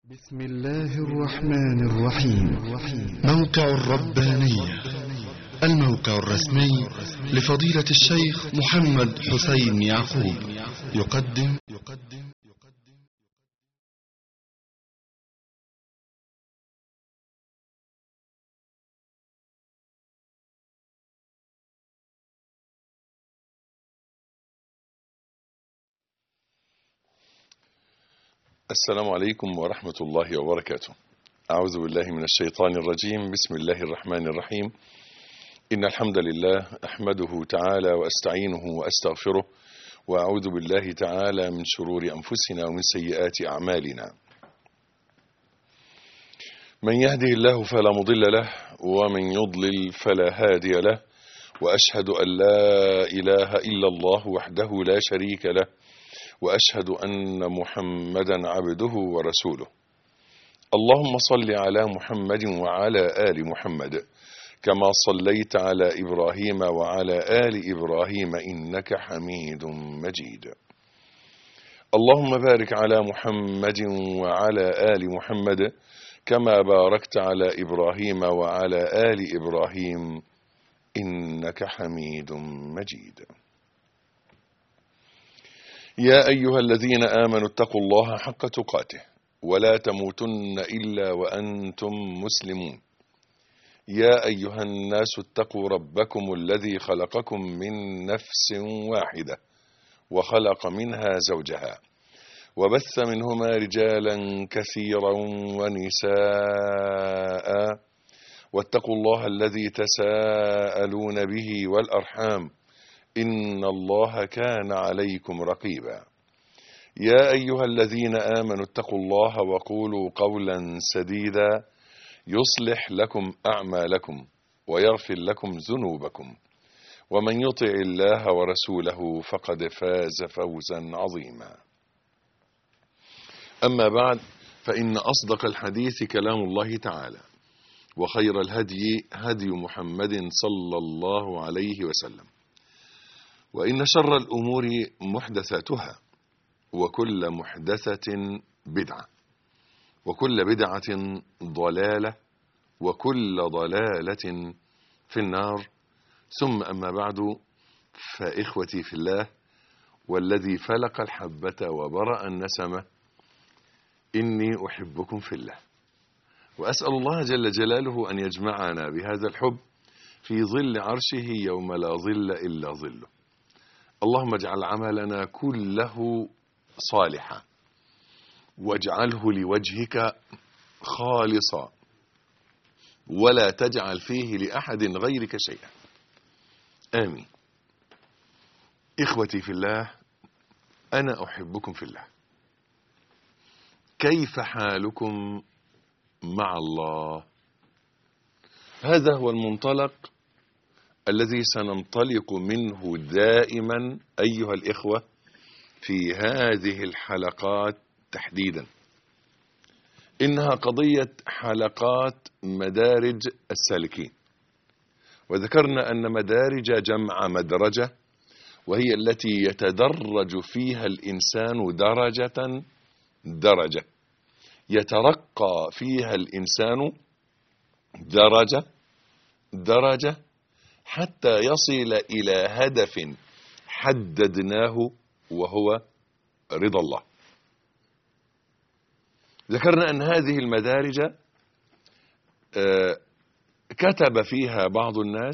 بسم الله الرحمن الرحيم موقع الربانية الموقع الرسمي لفضيلة الشيخ محمد حسين يعقوب يقدم يقدم السلام عليكم ورحمة الله وبركاته. أعوذ بالله من الشيطان الرجيم، بسم الله الرحمن الرحيم. إن الحمد لله أحمده تعالى وأستعينه وأستغفره وأعوذ بالله تعالى من شرور أنفسنا ومن سيئات أعمالنا. من يهده الله فلا مضل له ومن يضلل فلا هادي له وأشهد أن لا إله إلا الله وحده لا شريك له واشهد ان محمدا عبده ورسوله اللهم صل على محمد وعلى ال محمد كما صليت على ابراهيم وعلى ال ابراهيم انك حميد مجيد اللهم بارك على محمد وعلى ال محمد كما باركت على ابراهيم وعلى ال ابراهيم انك حميد مجيد يا أيها الذين آمنوا اتقوا الله حق تقاته ولا تموتن إلا وأنتم مسلمون يا أيها الناس اتقوا ربكم الذي خلقكم من نفس واحدة وخلق منها زوجها وبث منهما رجالا كثيرا ونساء واتقوا الله الذي تساءلون به والأرحام إن الله كان عليكم رقيبا يا أيها الذين آمنوا اتقوا الله وقولوا قولا سديدا يصلح لكم أعمالكم ويغفر لكم ذنوبكم ومن يطع الله ورسوله فقد فاز فوزا عظيما أما بعد فإن أصدق الحديث كلام الله تعالى وخير الهدي هدي محمد صلى الله عليه وسلم وإن شر الأمور محدثاتها وكل محدثة بدعة وكل بدعة ضلالة وكل ضلالة في النار ثم أما بعد فإخوتي في الله والذي فلق الحبة وبرأ النسمة إني أحبكم في الله وأسأل الله جل جلاله أن يجمعنا بهذا الحب في ظل عرشه يوم لا ظل إلا ظله اللهم اجعل عملنا كله صالحا واجعله لوجهك خالصا ولا تجعل فيه لأحد غيرك شيئا آمين إخوتي في الله أنا أحبكم في الله كيف حالكم مع الله هذا هو المنطلق الذي سننطلق منه دائما أيها الإخوة في هذه الحلقات تحديدا إنها قضية حلقات مدارج السالكين وذكرنا أن مدارج جمع مدرجة وهي التي يتدرج فيها الإنسان درجة درجة يترقى فيها الإنسان درجة درجة حتى يصل إلى هدف حددناه وهو رضا الله ذكرنا أن هذه المدارج كتب فيها بعض الناس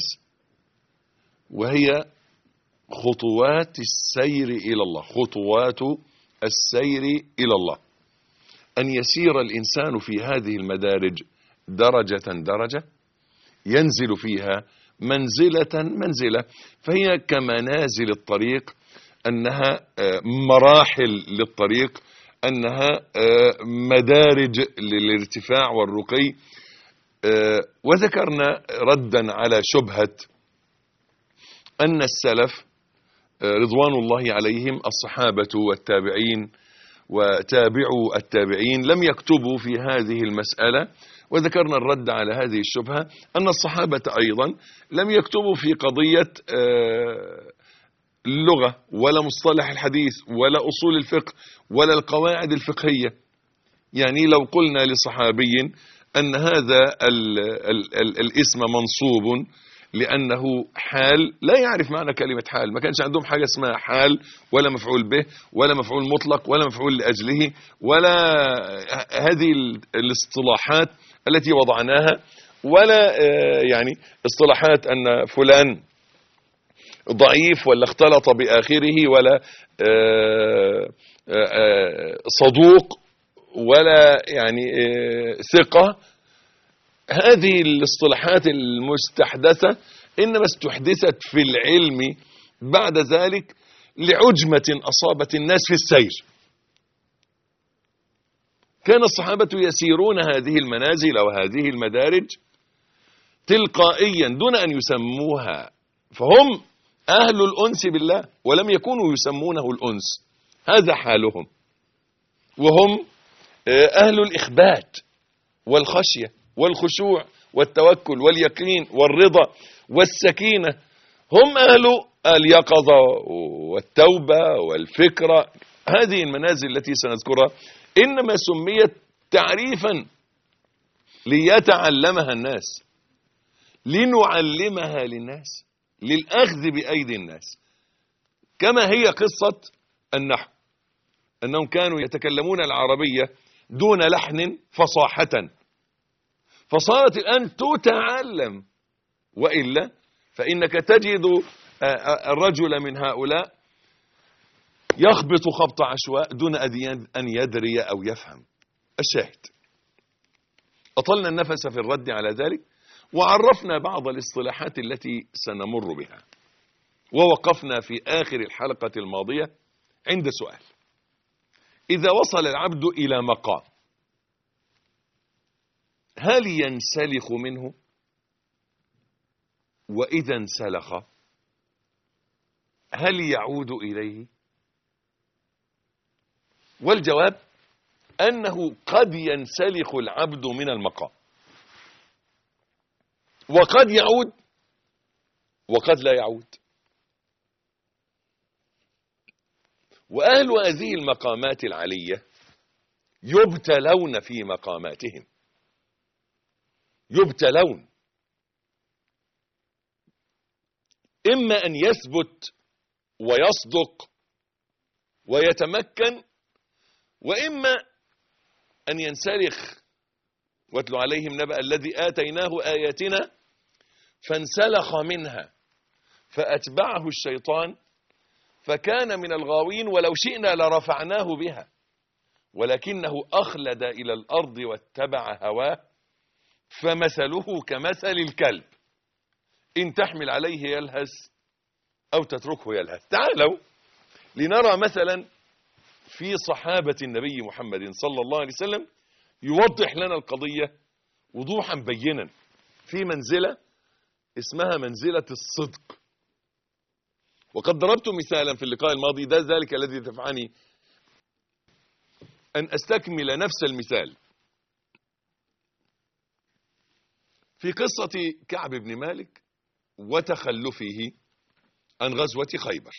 وهي خطوات السير إلى الله خطوات السير إلى الله أن يسير الإنسان في هذه المدارج درجة درجة ينزل فيها منزلة منزلة فهي كمنازل الطريق أنها مراحل للطريق أنها مدارج للارتفاع والرقي وذكرنا ردا على شبهة أن السلف رضوان الله عليهم الصحابة والتابعين وتابعوا التابعين لم يكتبوا في هذه المسألة وذكرنا الرد على هذه الشبهة أن الصحابة أيضا لم يكتبوا في قضية اللغة ولا مصطلح الحديث ولا أصول الفقه ولا القواعد الفقهية يعني لو قلنا لصحابي أن هذا ال ال ال الاسم منصوب لأنه حال لا يعرف معنى كلمة حال ما كانش عندهم حاجة اسمها حال ولا مفعول به ولا مفعول مطلق ولا مفعول لأجله ولا هذه الاصطلاحات التي وضعناها ولا يعني اصطلاحات أن فلان ضعيف ولا اختلط بآخره ولا صدوق ولا يعني ثقة هذه الاصطلاحات المستحدثة إنما استحدثت في العلم بعد ذلك لعجمة أصابت الناس في السير كان الصحابة يسيرون هذه المنازل وهذه المدارج تلقائيا دون أن يسموها فهم أهل الأنس بالله ولم يكونوا يسمونه الأنس هذا حالهم وهم أهل الإخبات والخشية والخشوع والتوكل واليقين والرضا والسكينة هم أهل اليقظة والتوبة والفكرة هذه المنازل التي سنذكرها إنما سميت تعريفا ليتعلمها الناس لنعلمها للناس للأخذ بأيدي الناس كما هي قصة النحو أنهم كانوا يتكلمون العربية دون لحن فصاحة فصارت الآن تتعلم وإلا فإنك تجد الرجل من هؤلاء يخبط خبط عشواء دون أن يدري أو يفهم الشاهد أطلنا النفس في الرد على ذلك وعرفنا بعض الاصطلاحات التي سنمر بها ووقفنا في آخر الحلقة الماضية عند سؤال إذا وصل العبد إلى مقام هل ينسلخ منه وإذا انسلخ هل يعود إليه والجواب أنه قد ينسلخ العبد من المقام وقد يعود وقد لا يعود وأهل هذه المقامات العلية يبتلون في مقاماتهم يبتلون إما أن يثبت ويصدق ويتمكن وإما أن ينسلخ واتل عليهم نبأ الذي آتيناه آياتنا فانسلخ منها فأتبعه الشيطان فكان من الغاوين ولو شئنا لرفعناه بها ولكنه أخلد إلى الأرض واتبع هواه فمثله كمثل الكلب إن تحمل عليه يلهث أو تتركه يلهث تعالوا لنرى مثلا في صحابة النبي محمد صلى الله عليه وسلم يوضح لنا القضية وضوحا بينا في منزلة اسمها منزلة الصدق وقد ضربت مثالا في اللقاء الماضي ده ذلك الذي دفعني أن أستكمل نفس المثال في قصة كعب بن مالك وتخلفه عن غزوة خيبر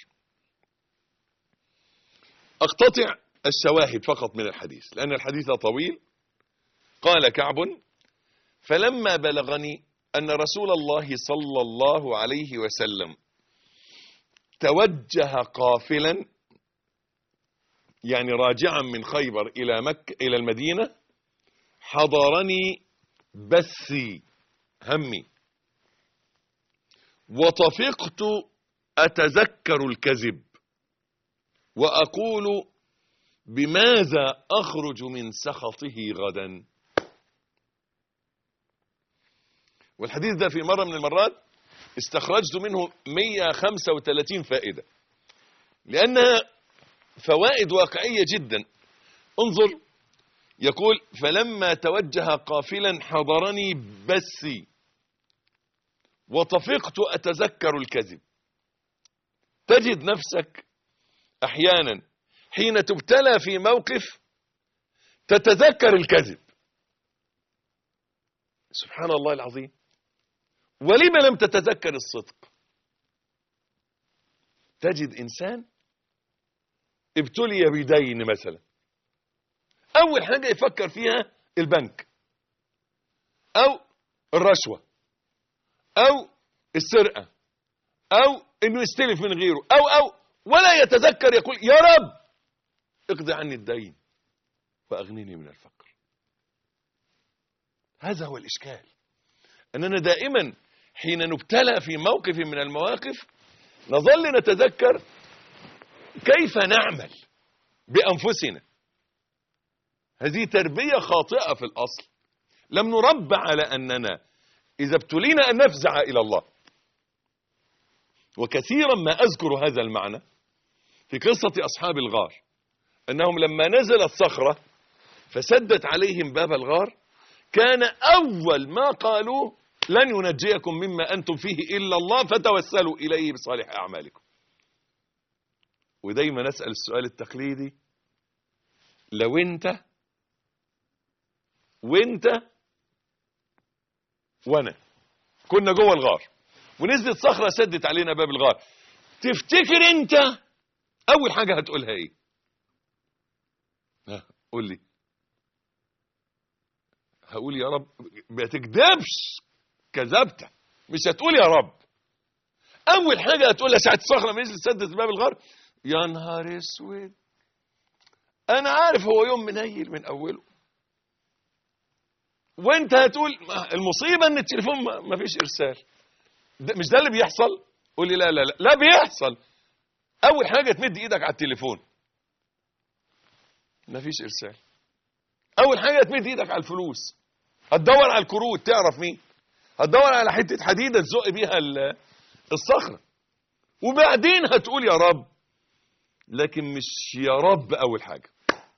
أقتطع الشواهد فقط من الحديث لأن الحديث طويل قال كعب فلما بلغني أن رسول الله صلى الله عليه وسلم توجه قافلا يعني راجعا من خيبر إلى مكة إلى المدينة حضرني بثي همي وطفقت أتذكر الكذب وأقول بماذا أخرج من سخطه غدا والحديث ده في مرة من المرات استخرجت منه 135 فائدة لأنها فوائد واقعية جدا انظر يقول فلما توجه قافلا حضرني بثي وطفقت أتذكر الكذب تجد نفسك أحيانا حين تبتلى في موقف تتذكر الكذب سبحان الله العظيم ولما لم تتذكر الصدق تجد إنسان ابتلي بدين مثلا اول حاجه يفكر فيها البنك او الرشوه او السرقه او انه يستلف من غيره او او ولا يتذكر يقول يا رب اقضي عني الدين واغنني من الفقر هذا هو الاشكال اننا دائما حين نبتلى في موقف من المواقف نظل نتذكر كيف نعمل بانفسنا هذه تربيه خاطئه في الاصل لم نربى على اننا اذا ابتلينا ان نفزع الى الله وكثيرا ما اذكر هذا المعنى في قصه اصحاب الغار انهم لما نزلت صخره فسدت عليهم باب الغار كان اول ما قالوه لن ينجيكم مما انتم فيه الا الله فتوسلوا اليه بصالح اعمالكم ودايما اسال السؤال التقليدي لو انت وانت وانا كنا جوه الغار ونزلت صخره سدت علينا باب الغار تفتكر انت اول حاجه هتقولها ايه ها قول لي هقول يا رب ما تكذبش كذبت مش هتقول يا رب اول حاجه هتقولها ساعه الصخره ما نزلت سدت باب الغار يا نهار اسود انا عارف هو يوم منيل من اوله وانت هتقول المصيبه ان التليفون ما فيش ارسال ده مش ده اللي بيحصل قول لي لا لا لا لا بيحصل اول حاجه تمد ايدك على التليفون ما فيش ارسال اول حاجه تمد ايدك على الفلوس هتدور على الكروت تعرف مين هتدور على حته حديده تزق بيها ال- الصخره وبعدين هتقول يا رب لكن مش يا رب اول حاجه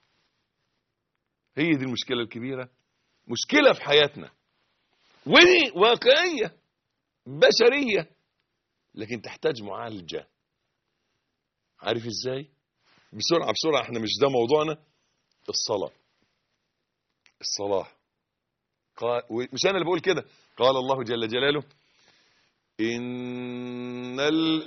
هي دي المشكله الكبيره مشكله في حياتنا ودي واقعيه بشريه لكن تحتاج معالجه عارف ازاي بسرعه بسرعه احنا مش ده موضوعنا الصلاه الصلاه قال مش انا اللي بقول كده قال الله جل جلاله ان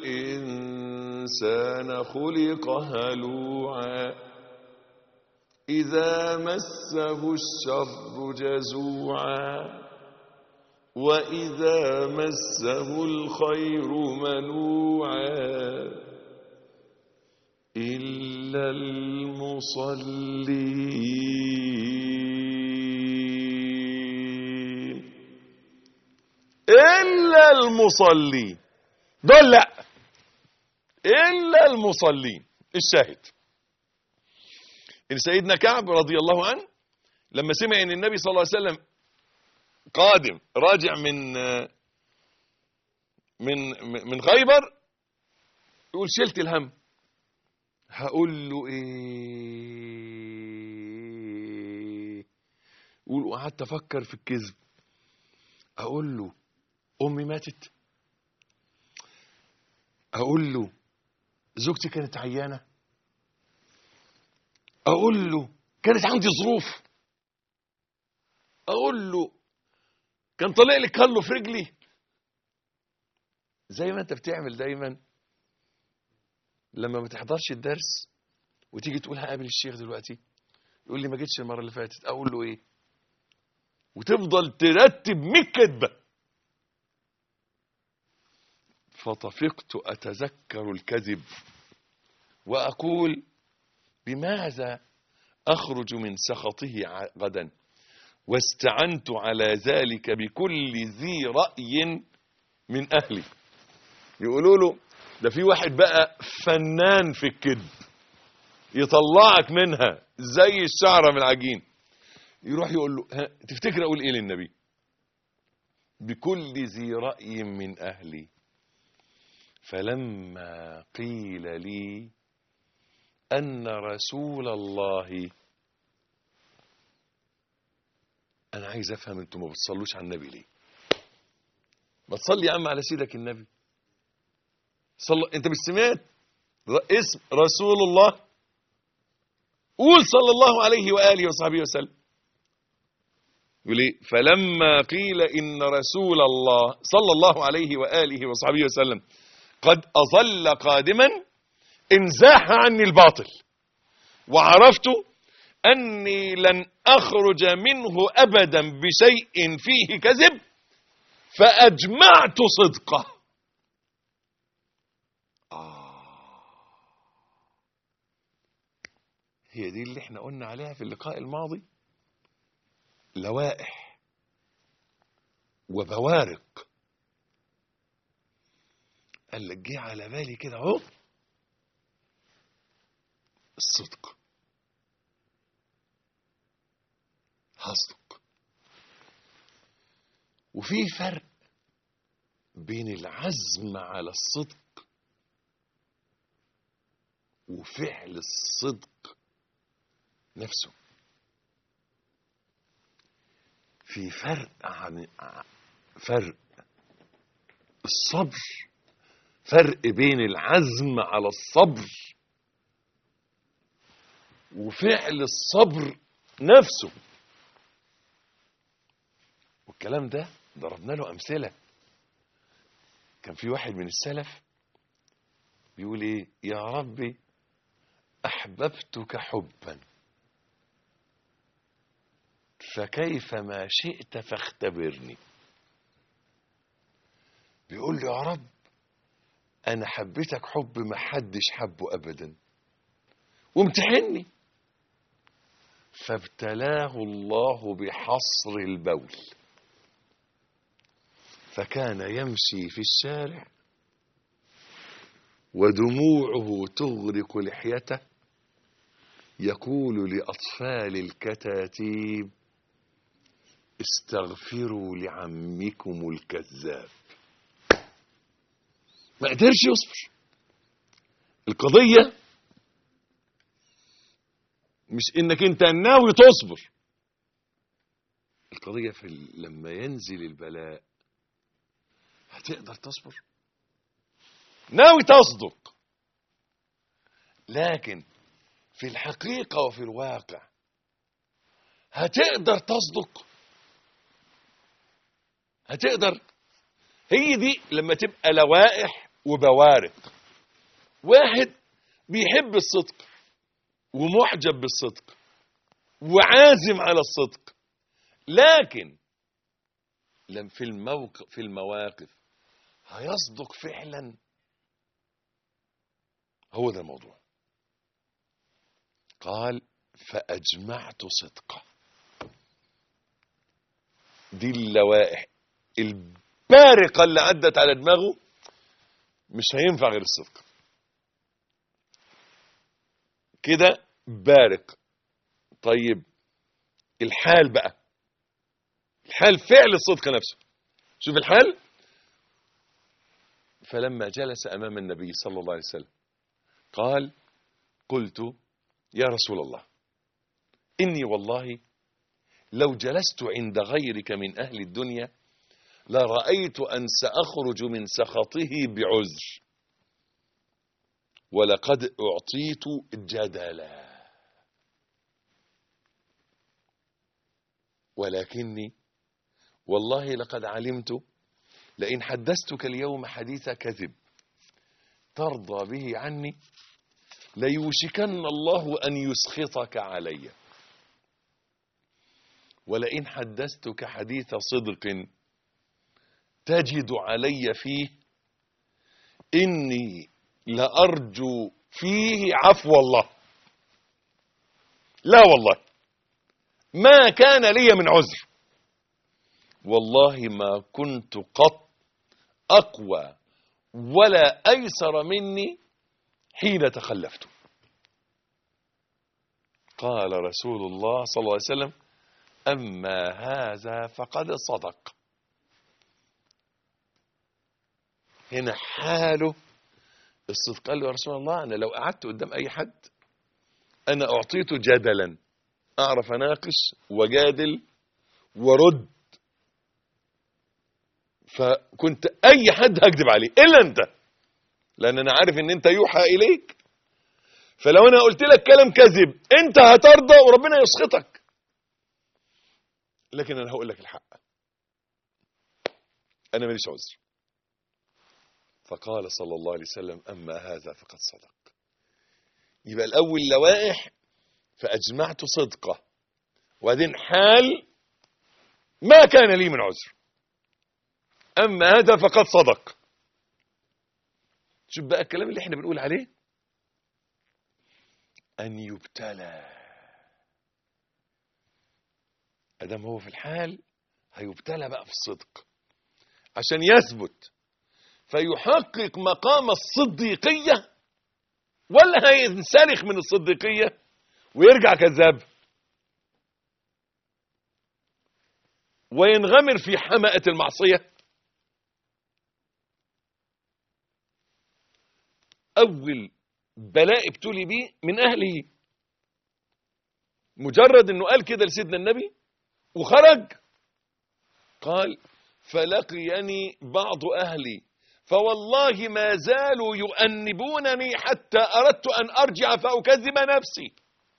الانسان خلق هلوعا اذا مسه الشر جزوعا واذا مسه الخير منوعا الا المصلين إلا المصلين دول لا إلا المصلين الشاهد إن سيدنا كعب رضي الله عنه لما سمع إن النبي صلى الله عليه وسلم قادم راجع من من من خيبر يقول شلت الهم هقول له ايه يقول وقعدت افكر في الكذب اقول له امي ماتت اقول له زوجتي كانت عيانه اقول له كانت عندي ظروف اقول له كان طالع لي كله في رجلي زي ما انت بتعمل دايما لما ما تحضرش الدرس وتيجي تقول هقابل الشيخ دلوقتي يقول لي ما جيتش المره اللي فاتت اقول له ايه وتفضل ترتب 100 كذبه فطفقت اتذكر الكذب واقول بماذا اخرج من سخطه ع- غدا واستعنت على ذلك بكل ذي راي من اهلي يقولوا له ده في واحد بقى فنان في الكذب يطلعك منها زي الشعره من العجين يروح يقول له ها تفتكر اقول ايه للنبي بكل ذي راي من اهلي فلما قيل لي ان رسول الله انا عايز افهم انتوا ما بتصلوش على النبي ليه ما تصلي يا عم على سيدك النبي صلى انت مش سمعت ر- اسم رسول الله قول صلى الله عليه واله وصحبه وسلم يقول ايه فلما قيل ان رسول الله صلى الله عليه واله وصحبه وسلم قد اظل قادما انزاح عني الباطل وعرفت أني لن أخرج منه أبدا بشيء فيه كذب فأجمعت صدقه آه. هي دي اللي احنا قلنا عليها في اللقاء الماضي لوائح وبوارق قال لك جه على بالي كده اهو الصدق هصدق وفي فرق بين العزم على الصدق وفعل الصدق نفسه في فرق عن فرق الصبر فرق بين العزم على الصبر وفعل الصبر نفسه والكلام ده ضربنا له أمثلة كان في واحد من السلف بيقول ايه يا ربي أحببتك حبا فكيف ما شئت فاختبرني بيقول له يا رب أنا حبيتك حب ما حدش حبه أبدا وامتحني فابتلاه الله بحصر البول فكان يمشي في الشارع ودموعه تغرق لحيته يقول لأطفال الكتاتيب استغفروا لعمكم الكذاب ما قدرش يصبر القضية مش انك انت ناوي تصبر القضية في ال- لما ينزل البلاء هتقدر تصبر ناوي تصدق لكن في الحقيقة وفي الواقع هتقدر تصدق هتقدر هي دي لما تبقى لوائح وبوارق واحد بيحب الصدق ومعجب بالصدق وعازم على الصدق لكن لم في الموقف في المواقف هيصدق فعلا هو ده الموضوع قال فأجمعت صدقه دي اللوائح البارقة اللي عدت على دماغه مش هينفع غير الصدق كده بارق طيب الحال بقى الحال فعل الصدق نفسه شوف الحال فلما جلس أمام النبي صلى الله عليه وسلم قال قلت يا رسول الله إني والله لو جلست عند غيرك من أهل الدنيا لرأيت أن سأخرج من سخطه بعذر ولقد أعطيت جدلا ولكني والله لقد علمت لئن حدثتك اليوم حديث كذب ترضى به عني ليوشكن الله أن يسخطك علي ولئن حدثتك حديث صدق تجد علي فيه إني لأرجو فيه عفو الله لا والله ما كان لي من عذر والله ما كنت قط أقوى ولا أيسر مني حين تخلفت قال رسول الله صلى الله عليه وسلم أما هذا فقد صدق هنا حاله الصدق قال له يا رسول الله أنا لو قعدت قدام أي حد أنا أعطيته جدلا أعرف أناقش وجادل ورد فكنت أي حد هكذب عليه إلا أنت لأن أنا عارف إن أنت يوحى إليك فلو أنا قلت لك كلام كذب أنت هترضى وربنا يسخطك لكن أنا هقول لك الحق أنا ماليش عذر فقال صلى الله عليه وسلم أما هذا فقد صدق يبقى الأول لوائح فأجمعت صدقه وبعدين حال ما كان لي من عذر أما هذا فقد صدق شوف بقى الكلام اللي احنا بنقول عليه أن يبتلى أدام هو في الحال هيبتلى بقى في الصدق عشان يثبت فيحقق مقام الصديقية ولا هينسلخ من الصديقية ويرجع كذاب وينغمر في حمأة المعصية أول بلاء ابتلي بيه من أهله مجرد أنه قال كده لسيدنا النبي وخرج قال فلقيني بعض أهلي فوالله ما زالوا يؤنبونني حتى أردت أن أرجع فأكذب نفسي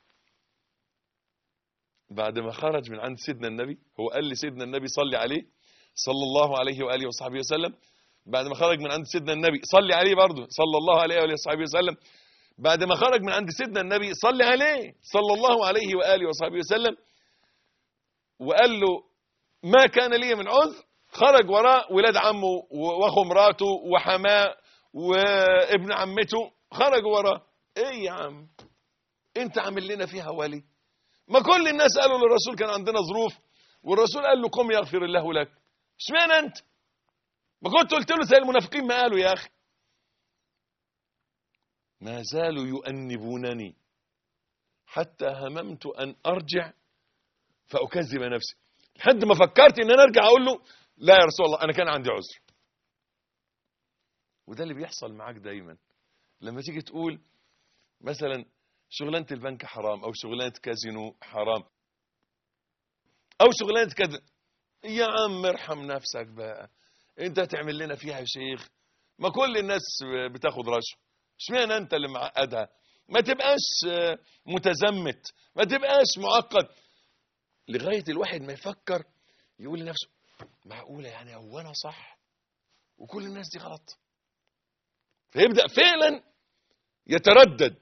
بعد ما خرج من عند سيدنا النبي هو قال لسيدنا النبي صلي عليه صلى الله عليه وآله وصحبه وسلم بعد ما خرج من عند سيدنا النبي صلي عليه برضه صلى الله عليه وآله وصحبه وسلم بعد ما خرج من عند سيدنا النبي صلي عليه صلى الله عليه وآله وصحبه وسلم وقال له ما كان لي من عذر خرج وراء ولاد عمه واخو مراته وحماه وابن عمته خرجوا وراه ايه يا عم انت عامل لنا فيها ولي ما كل الناس قالوا للرسول كان عندنا ظروف والرسول قال له قم يغفر الله لك اشمعنى انت ما كنت قلت له زي المنافقين ما قالوا يا اخي ما زالوا يؤنبونني حتى هممت ان ارجع فاكذب نفسي لحد ما فكرت ان انا ارجع اقول له لا يا رسول الله انا كان عندي عذر وده اللي بيحصل معاك دايما لما تيجي تقول مثلا شغلانه البنك حرام او شغلانه كازينو حرام او شغلانه كذا يا عم ارحم نفسك بقى انت هتعمل لنا فيها يا شيخ ما كل الناس بتاخد رشوه اشمعنى انت اللي معقدها ما تبقاش متزمت ما تبقاش معقد لغايه الواحد ما يفكر يقول لنفسه معقوله يعني هو انا صح وكل الناس دي غلط فيبدا فعلا يتردد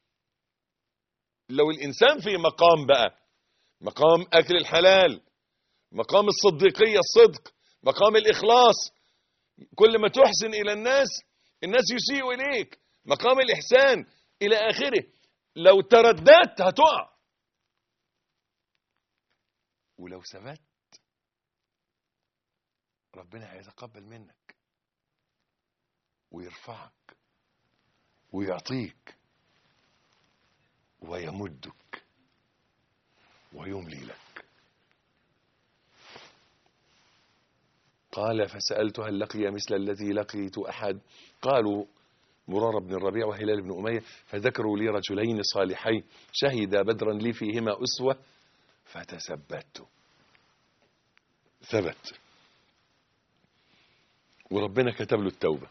لو الانسان في مقام بقى مقام اكل الحلال مقام الصديقيه الصدق مقام الاخلاص كل ما تحسن الى الناس الناس يسيئوا اليك مقام الاحسان الى اخره لو ترددت هتقع ولو ثبت ربنا هيتقبل منك ويرفعك ويعطيك ويمدك ويملي لك قال فسألت هل لقي مثل الذي لقيت أحد قالوا مرار بن الربيع وهلال بن أمية فذكروا لي رجلين صالحين شهدا بدرا لي فيهما أسوة فتثبت ثبت وربنا كتب له التوبة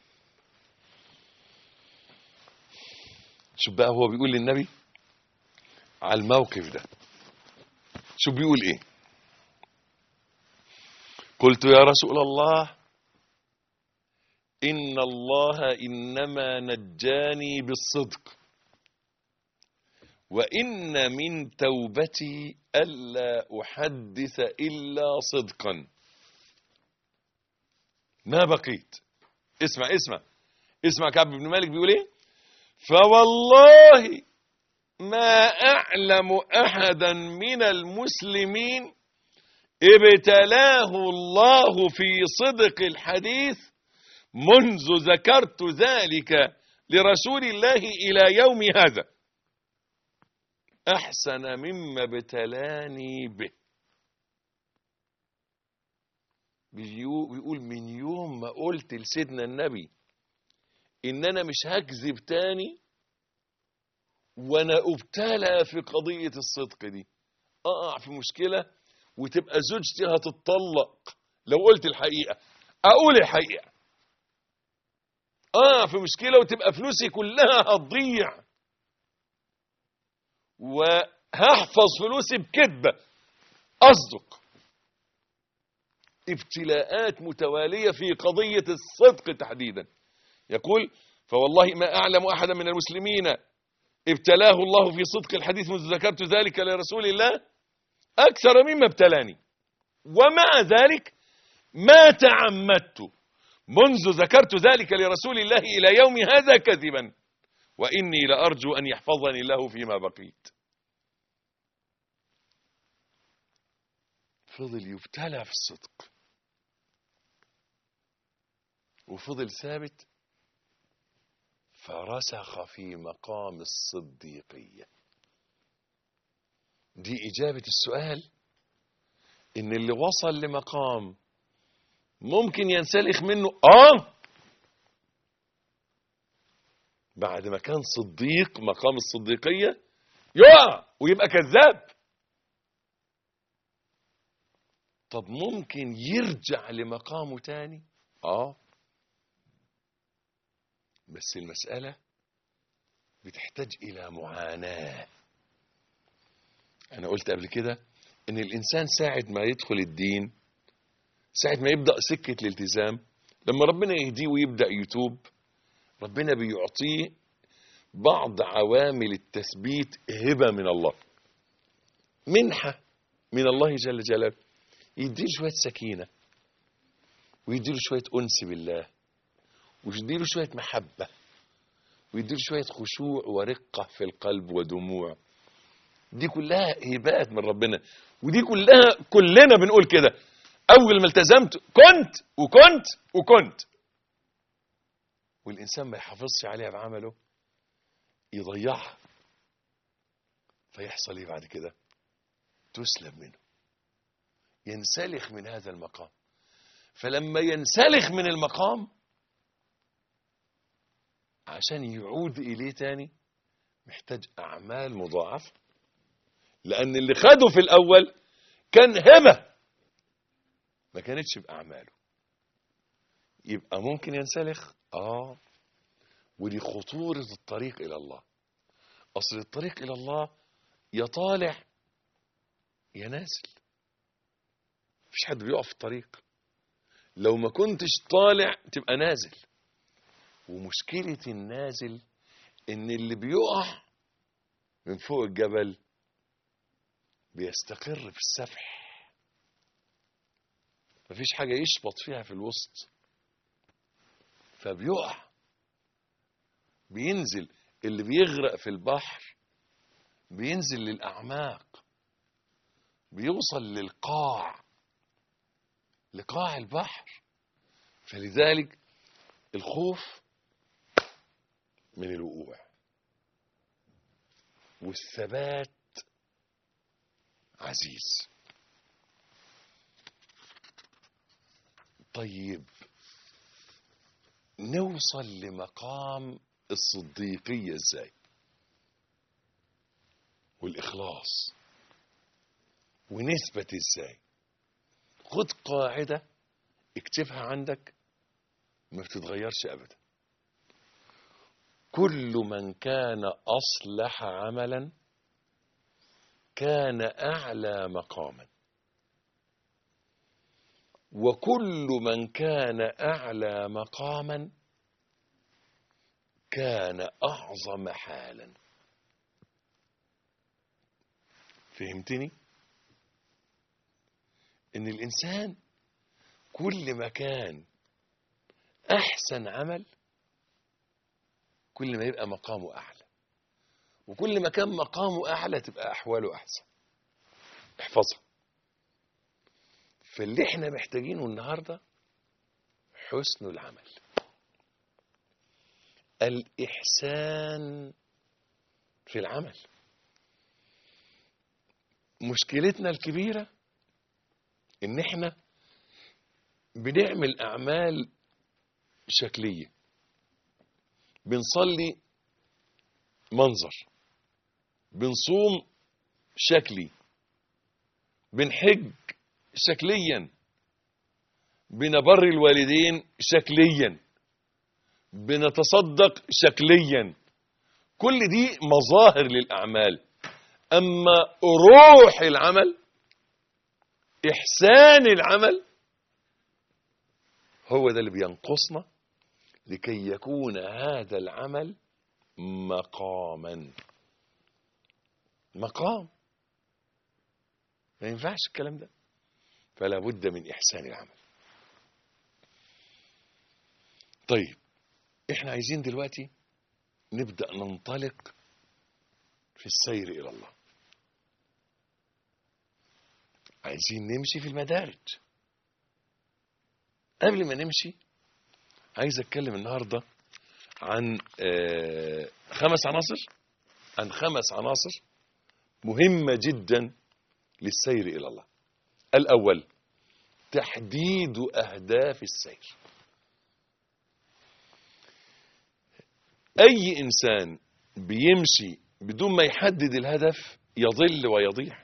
شوف بقى هو بيقول للنبي على الموقف ده شوف بيقول ايه قلت يا رسول الله إن الله إنما نجاني بالصدق وإن من توبتي ألا أحدث إلا صدقا ما بقيت اسمع اسمع اسمع كعب بن مالك بيقول ايه فوالله ما أعلم أحدا من المسلمين ابتلاه الله في صدق الحديث منذ ذكرت ذلك لرسول الله إلى يوم هذا أحسن مما ابتلاني به بيقول من يوم ما قلت لسيدنا النبي إن أنا مش هكذب تاني وأنا أبتلى في قضية الصدق دي أقع في مشكلة وتبقى زوجتي هتتطلق لو قلت الحقيقة أقول الحقيقة أقع في مشكلة وتبقى فلوسي كلها هتضيع وهحفظ فلوسي بكذبة أصدق ابتلاءات متوالية في قضية الصدق تحديدا يقول فوالله ما أعلم أحدا من المسلمين ابتلاه الله في صدق الحديث منذ ذكرت ذلك لرسول الله أكثر مما ابتلاني ومع ذلك ما تعمدت منذ ذكرت ذلك لرسول الله إلى يوم هذا كذبا وإني لأرجو أن يحفظني الله فيما بقيت فضل يبتلى في الصدق وفضل ثابت فرسخ في مقام الصديقية دي إجابة السؤال إن اللي وصل لمقام ممكن ينسلخ منه آه بعد ما كان صديق مقام الصديقية يقع ويبقى كذاب طب ممكن يرجع لمقامه تاني اه بس المسألة بتحتاج إلى معاناة أنا قلت قبل كده إن الإنسان ساعة ما يدخل الدين ساعة ما يبدأ سكة الالتزام لما ربنا يهديه ويبدأ يتوب ربنا بيعطيه بعض عوامل التثبيت هبة من الله منحة من الله جل جلاله يديله شوية سكينة ويديله شوية أنس بالله ويديله شوية محبة ويديله شوية خشوع ورقة في القلب ودموع دي كلها هبات من ربنا ودي كلها كلنا بنقول كده أول ما التزمت كنت وكنت وكنت والإنسان ما يحافظش عليها بعمله يضيعها فيحصل ايه بعد كده تسلب منه ينسلخ من هذا المقام فلما ينسلخ من المقام عشان يعود إليه تاني محتاج أعمال مضاعفة لأن اللي خده في الأول كان هبة ما كانتش بأعماله يبقى ممكن ينسلخ آه ودي خطورة الطريق إلى الله أصل الطريق إلى الله يا طالع يا نازل مفيش حد بيقف في الطريق لو ما كنتش طالع تبقى نازل ومشكلة النازل ان اللي بيقع من فوق الجبل بيستقر في السفح مفيش حاجة يشبط فيها في الوسط فبيقع بينزل اللي بيغرق في البحر بينزل للأعماق بيوصل للقاع لقاع البحر فلذلك الخوف من الوقوع والثبات عزيز طيب نوصل لمقام الصديقية ازاي والإخلاص ونثبت ازاي خد قاعدة اكتبها عندك ما بتتغيرش أبدا كل من كان أصلح عملا كان أعلى مقاما وكل من كان أعلى مقاما كان أعظم حالا فهمتني إن الإنسان كل ما كان أحسن عمل كل ما يبقى مقامه أعلى وكل ما كان مقامه أعلى تبقى أحواله أحسن احفظها فاللي احنا محتاجينه النهاردة حسن العمل الإحسان في العمل مشكلتنا الكبيرة إن احنا بنعمل أعمال شكلية بنصلي منظر بنصوم شكلي بنحج شكليا بنبر الوالدين شكليا بنتصدق شكليا كل دي مظاهر للأعمال أما روح العمل إحسان العمل هو ده اللي بينقصنا لكي يكون هذا العمل مقاما مقام ما ينفعش الكلام ده فلا بد من إحسان العمل طيب احنا عايزين دلوقتي نبدأ ننطلق في السير إلى الله عايزين نمشي في المدارج قبل ما نمشي عايز اتكلم النهارده عن آه، خمس عناصر عن خمس عناصر مهمة جدا للسير إلى الله الأول تحديد أهداف السير أي إنسان بيمشي بدون ما يحدد الهدف يضل ويضيع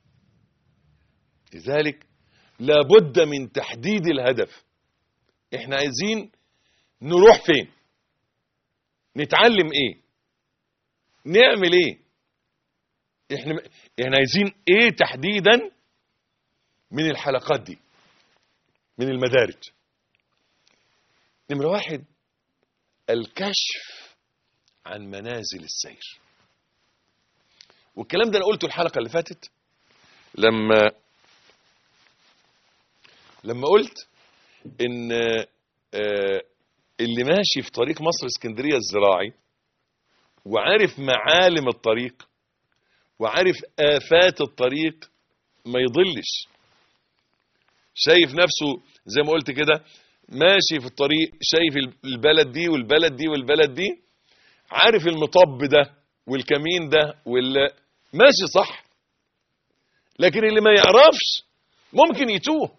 لذلك لابد من تحديد الهدف احنا عايزين نروح فين نتعلم ايه نعمل ايه احنا احنا عايزين ايه تحديدا من الحلقات دي من المدارج نمرة واحد الكشف عن منازل السير والكلام ده انا قلته الحلقة اللي فاتت لما لما قلت ان آه، اللي ماشي في طريق مصر اسكندرية الزراعي وعارف معالم الطريق وعارف آفات الطريق ما يضلش شايف نفسه زي ما قلت كده ماشي في الطريق شايف البلد دي والبلد دي والبلد دي عارف المطب ده والكمين ده وال ماشي صح لكن اللي ما يعرفش ممكن يتوه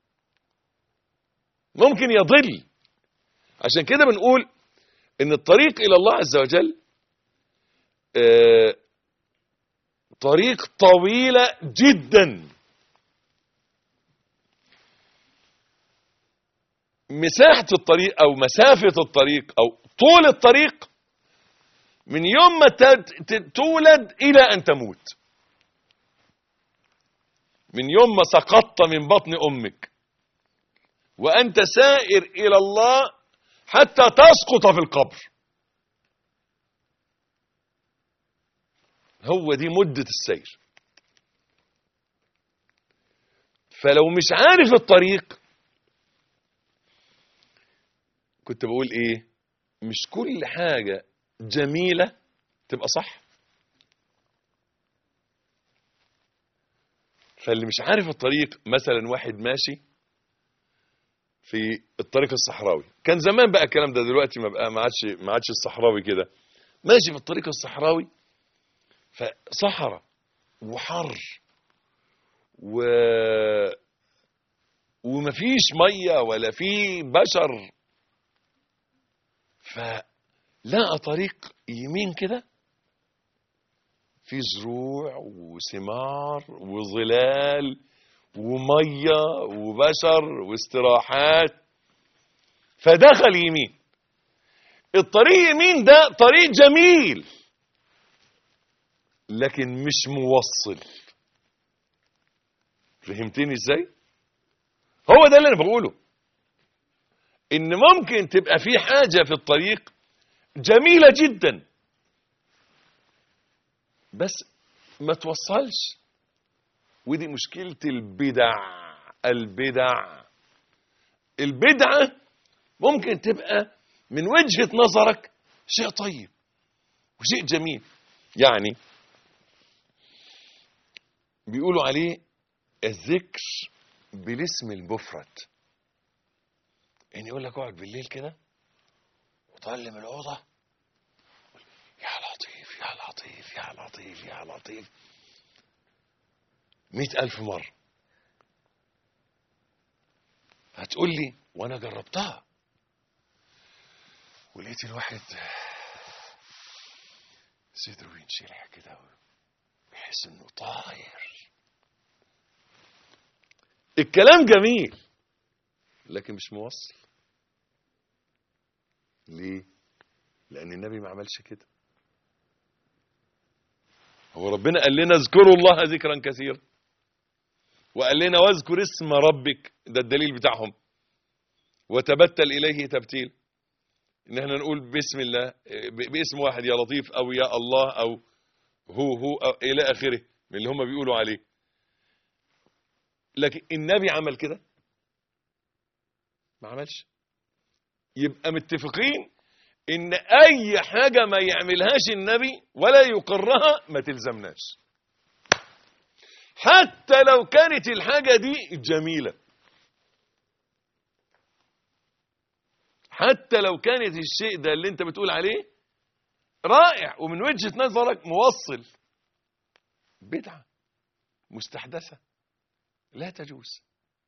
ممكن يضل عشان كده بنقول ان الطريق الى الله عز وجل آه، طريق طويلة جدا مساحة الطريق او مسافة الطريق او طول الطريق من يوم ما تد- ت- تولد الى ان تموت من يوم ما سقطت من بطن امك وانت سائر الى الله حتى تسقط في القبر هو دي مدة السير فلو مش عارف الطريق كنت بقول ايه مش كل حاجة جميلة تبقى صح فاللي مش عارف الطريق مثلا واحد ماشي في الطريق الصحراوي كان زمان بقى الكلام ده دلوقتي ما بقى ما عادش ما عادش الصحراوي كده ماشي في الطريق الصحراوي فصحراء وحر و ومفيش ميه ولا في بشر فلقى طريق يمين كده في زروع وثمار وظلال وميه وبشر واستراحات فدخل يمين الطريق يمين ده طريق جميل لكن مش موصل فهمتني ازاي هو ده اللي انا بقوله ان ممكن تبقى في حاجة في الطريق جميلة جدا بس ما توصلش ودي مشكلة البدع البدع البدعة ممكن تبقى من وجهة نظرك شيء طيب وشيء جميل يعني بيقولوا عليه الذكر بالاسم المفرد يعني يقول لك اقعد بالليل كده وطلم الأوضة يا لطيف يا لطيف يا لطيف يا لطيف مئة ألف مرة هتقول لي وأنا جربتها ولقيت الواحد صدره بينشرح كده بيحس انه طاير الكلام جميل لكن مش موصل ليه لان النبي ما عملش كده هو ربنا قال لنا اذكروا الله ذكرا كثيرا وقال لنا واذكر اسم ربك ده الدليل بتاعهم وتبتل اليه تبتيل ان احنا نقول بسم الله ب- باسم واحد يا لطيف او يا الله او هو هو أ- الى اخره من اللي هم بيقولوا عليه لكن النبي عمل كده ما عملش يبقى متفقين ان اي حاجة ما يعملهاش النبي ولا يقرها ما تلزمناش حتى لو كانت الحاجة دي جميلة حتى لو كانت الشيء ده اللي انت بتقول عليه رائع ومن وجهة نظرك موصل بدعة مستحدثة لا تجوز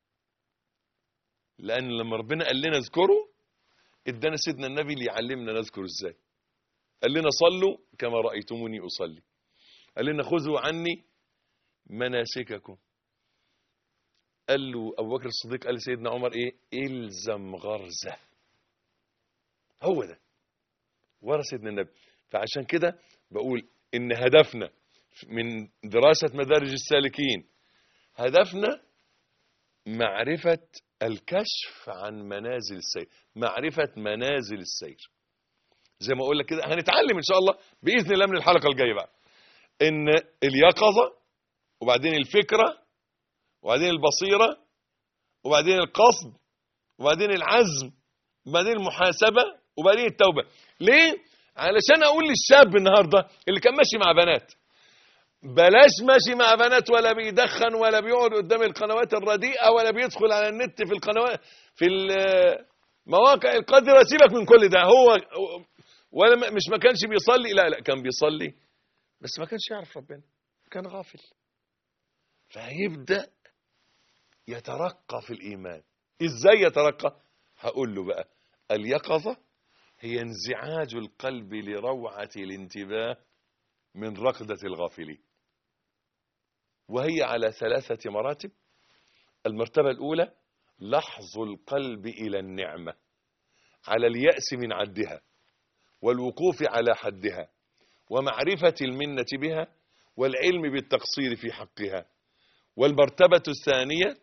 لأن لما ربنا قال لنا اذكروا ادانا سيدنا النبي اللي يعلمنا نذكر ازاي قال لنا صلوا كما رأيتموني أصلي قال لنا خذوا عني مناسككم قال له أبو بكر الصديق قال لسيدنا عمر إيه إلزم غرزة هو ده ورا سيدنا النبي فعشان كده بقول إن هدفنا من دراسة مدارج السالكين هدفنا معرفة الكشف عن منازل السير معرفة منازل السير زي ما اقول لك كده هنتعلم ان شاء الله باذن الله من الحلقه الجايه بقى ان اليقظه وبعدين الفكره وبعدين البصيره وبعدين القصد وبعدين العزم وبعدين المحاسبه وبعدين التوبه ليه علشان اقول للشاب النهارده اللي كان ماشي مع بنات بلاش ماشي مع بنات ولا بيدخن ولا بيقعد قدام القنوات الرديئه ولا بيدخل على النت في القنوات في المواقع القذره سيبك من كل ده هو ولا ما- مش ما كانش بيصلي لا لا كان بيصلي بس ما كانش يعرف ربنا كان غافل فهيبدا يترقى في الايمان ازاي يترقى هقول له بقى اليقظه هي انزعاج القلب لروعه الانتباه من رقده الغافلين وهي على ثلاثه مراتب المرتبه الاولى لحظ القلب الى النعمه على الياس من عدها والوقوف على حدها ومعرفة المنة بها والعلم بالتقصير في حقها والمرتبة الثانية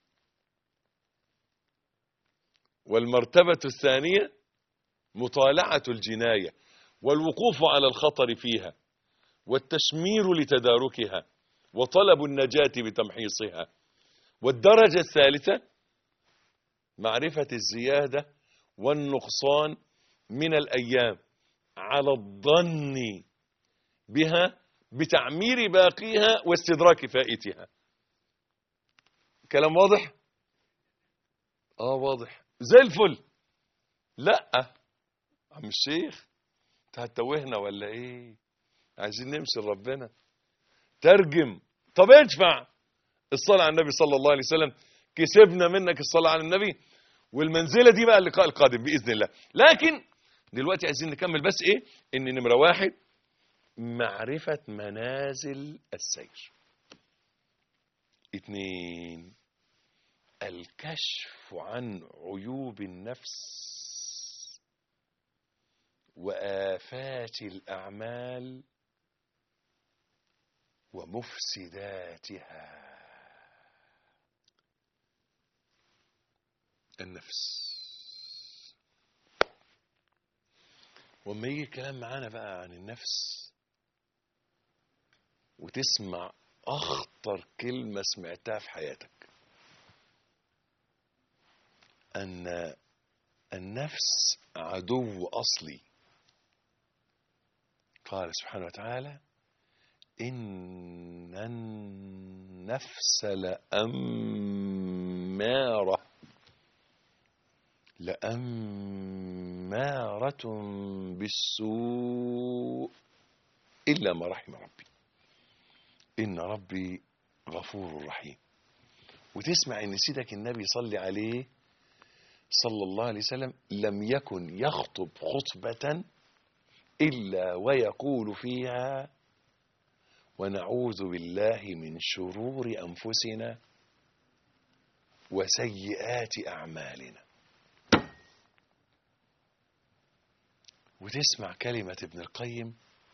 والمرتبة الثانية مطالعة الجناية والوقوف على الخطر فيها والتشمير لتداركها وطلب النجاة بتمحيصها والدرجة الثالثة معرفة الزيادة والنقصان من الأيام على الظن بها بتعمير باقيها واستدراك فائتها كلام واضح اه واضح زي الفل لا عم الشيخ انت هتوهنا ولا ايه عايزين نمشي لربنا ترجم طب ادفع الصلاة على النبي صلى الله عليه وسلم كسبنا منك الصلاة على النبي والمنزلة دي بقى اللقاء القادم بإذن الله لكن دلوقتي عايزين نكمل بس ايه ان نمرة واحد معرفة منازل السير اتنين الكشف عن عيوب النفس وآفات الأعمال ومفسداتها النفس وما يجي الكلام معانا بقى عن النفس وتسمع أخطر كلمة سمعتها في حياتك أن النفس عدو أصلي قال سبحانه وتعالى إن النفس لأمارة لأمارة بالسوء إلا ما رحم ربي إن ربي غفور رحيم وتسمع إن سيدك النبي صلي عليه صلى الله عليه وسلم لم يكن يخطب خطبة إلا ويقول فيها ونعوذ بالله من شرور أنفسنا وسيئات أعمالنا وتسمع كلمة ابن القيم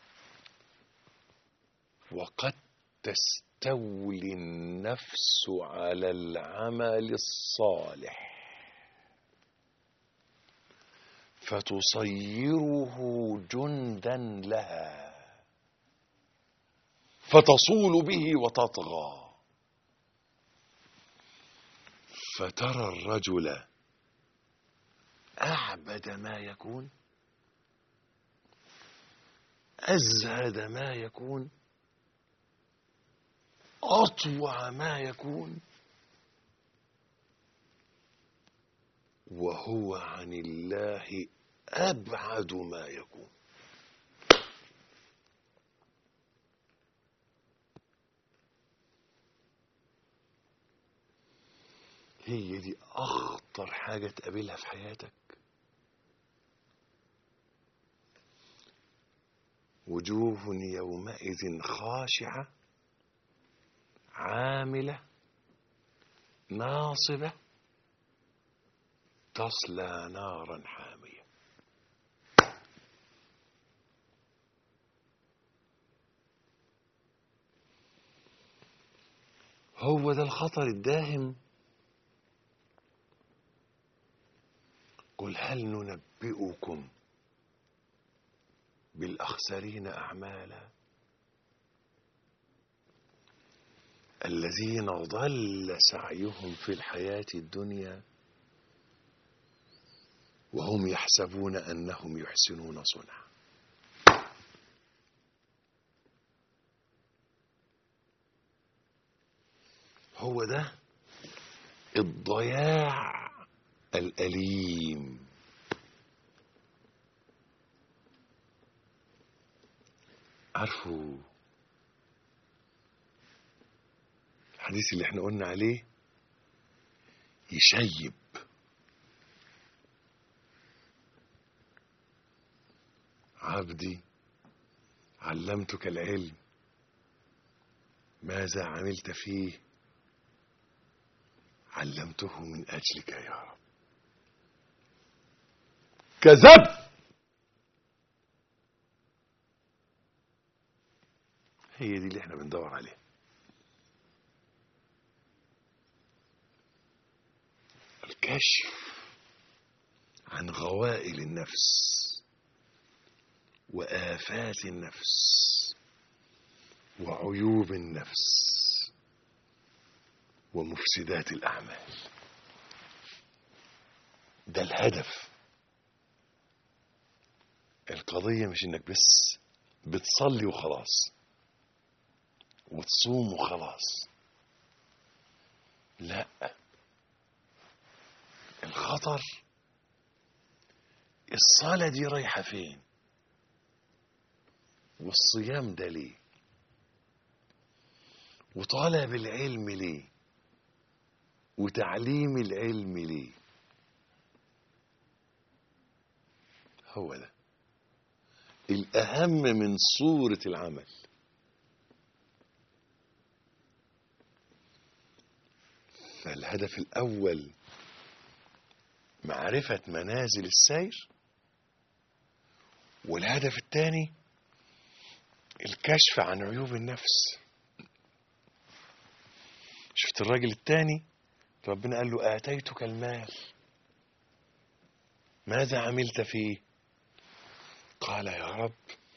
وقد تستولي النفس على العمل الصالح فتصيره جندا لها فتصول به وتطغى فترى الرجل أعبد ما يكون أزهد ما يكون أطوع ما يكون وهو عن الله أبعد ما يكون هي دي أخطر حاجة تقابلها في حياتك وجوه يومئذ خاشعة عاملة ناصبة تصلى نارا حامية هو ده الخطر الداهم قل هل ننبئكم بالأخسرين أعمالا الذين ضل سعيهم في الحياة الدنيا وهم يحسبون أنهم يحسنون صنعا هو ده الضياع الأليم عارفوا الحديث اللي احنا قلنا عليه يشيب عبدي علمتك العلم ماذا عملت فيه علمته من أجلك يا رب كذب هي دي اللي احنا بندور عليها الكشف عن غوائل النفس وآفات النفس وعيوب النفس ومفسدات الأعمال ده الهدف القضية مش انك بس بتصلي وخلاص وتصوم وخلاص لا الخطر الصلاة دي رايحة فين والصيام ده ليه وطلب العلم ليه وتعليم العلم ليه هو ده الأهم من صورة العمل فالهدف الأول معرفة منازل السير والهدف الثاني الكشف عن عيوب النفس شفت الراجل الثاني ربنا قال له آتيتك المال ماذا عملت فيه قال يا رب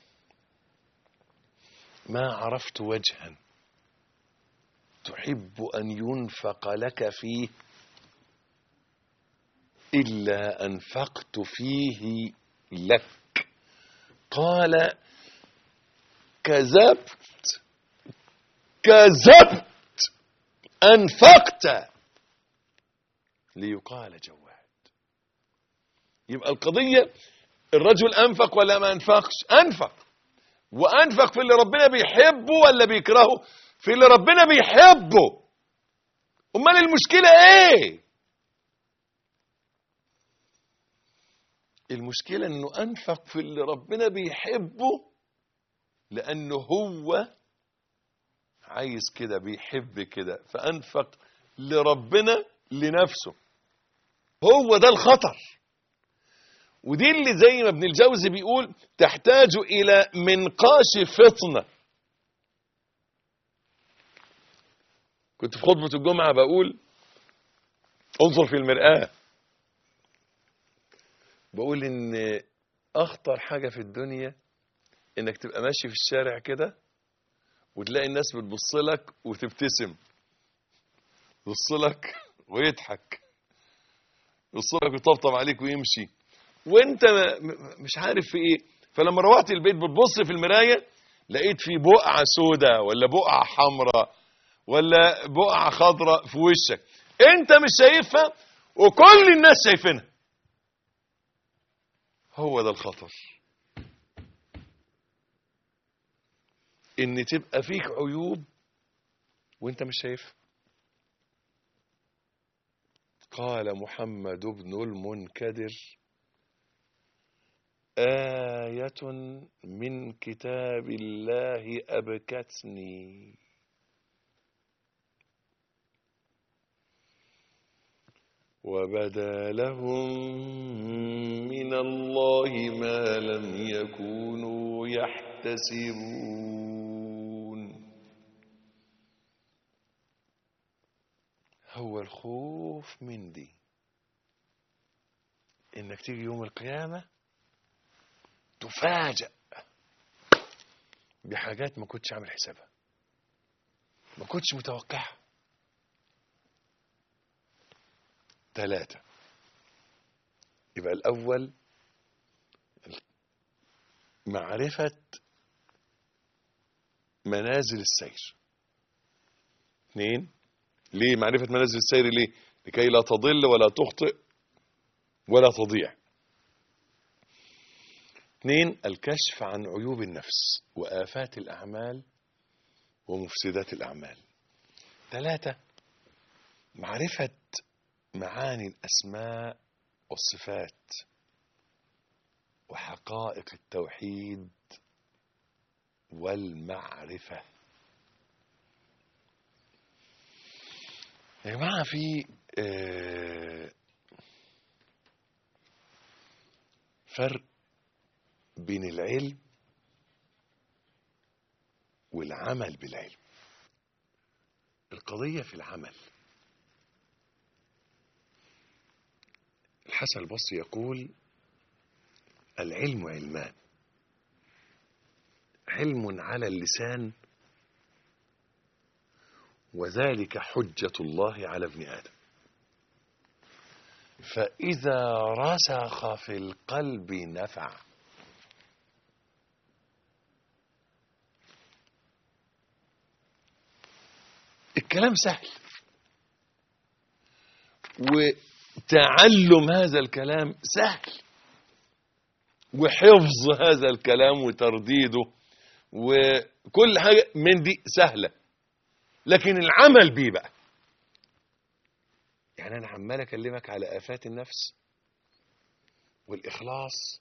ما عرفت وجها تحب أن ينفق لك فيه إلا أنفقت فيه لك قال كذبت كذبت أنفقت ليقال جواد يبقى القضية الرجل أنفق ولا ما أنفقش أنفق وأنفق في اللي ربنا بيحبه ولا بيكرهه في اللي ربنا بيحبه أمال المشكلة إيه المشكلة انه انفق في اللي ربنا بيحبه لانه هو عايز كده بيحب كده فانفق لربنا لنفسه هو ده الخطر ودي اللي زي ما ابن الجوزي بيقول تحتاج الى منقاش فطنة كنت في خطبة الجمعة بقول انظر في المرآة بقول ان اخطر حاجة في الدنيا انك تبقى ماشي في الشارع كده وتلاقي الناس بتبص لك وتبتسم يبص لك ويضحك يبص لك ويطبطب عليك ويمشي وانت م- م- مش عارف في ايه فلما روحت البيت بتبص في المرايه لقيت في بقعه سوداء ولا بقعه حمراء ولا بقعه خضراء في وشك انت مش شايفها وكل الناس شايفينها هو ده الخطر ان تبقى فيك عيوب وانت مش شايفها قال محمد بن المنكدر آية من كتاب الله أبكتني وبدا لهم من الله ما لم يكونوا يحتسبون هو الخوف من دي انك تيجي يوم القيامة تفاجأ بحاجات ما كنتش عامل حسابها ما كنتش متوقعها ثلاثة يبقى الأول معرفة منازل السير اثنين ليه معرفة منازل السير ليه لكي لا تضل ولا تخطئ ولا تضيع اثنين الكشف عن عيوب النفس وآفات الأعمال ومفسدات الأعمال ثلاثة معرفة معاني الأسماء والصفات وحقائق التوحيد والمعرفة يا جماعة في آه، فرق بين العلم والعمل بالعلم القضية في العمل الحسن البصري يقول العلم علمان علم على اللسان وذلك حجة الله على ابن آدم فإذا رسخ في القلب نفع الكلام سهل وتعلم هذا الكلام سهل وحفظ هذا الكلام وترديده وكل حاجة من دي سهلة لكن العمل بيه بقى يعني أنا عمال أكلمك على آفات النفس والإخلاص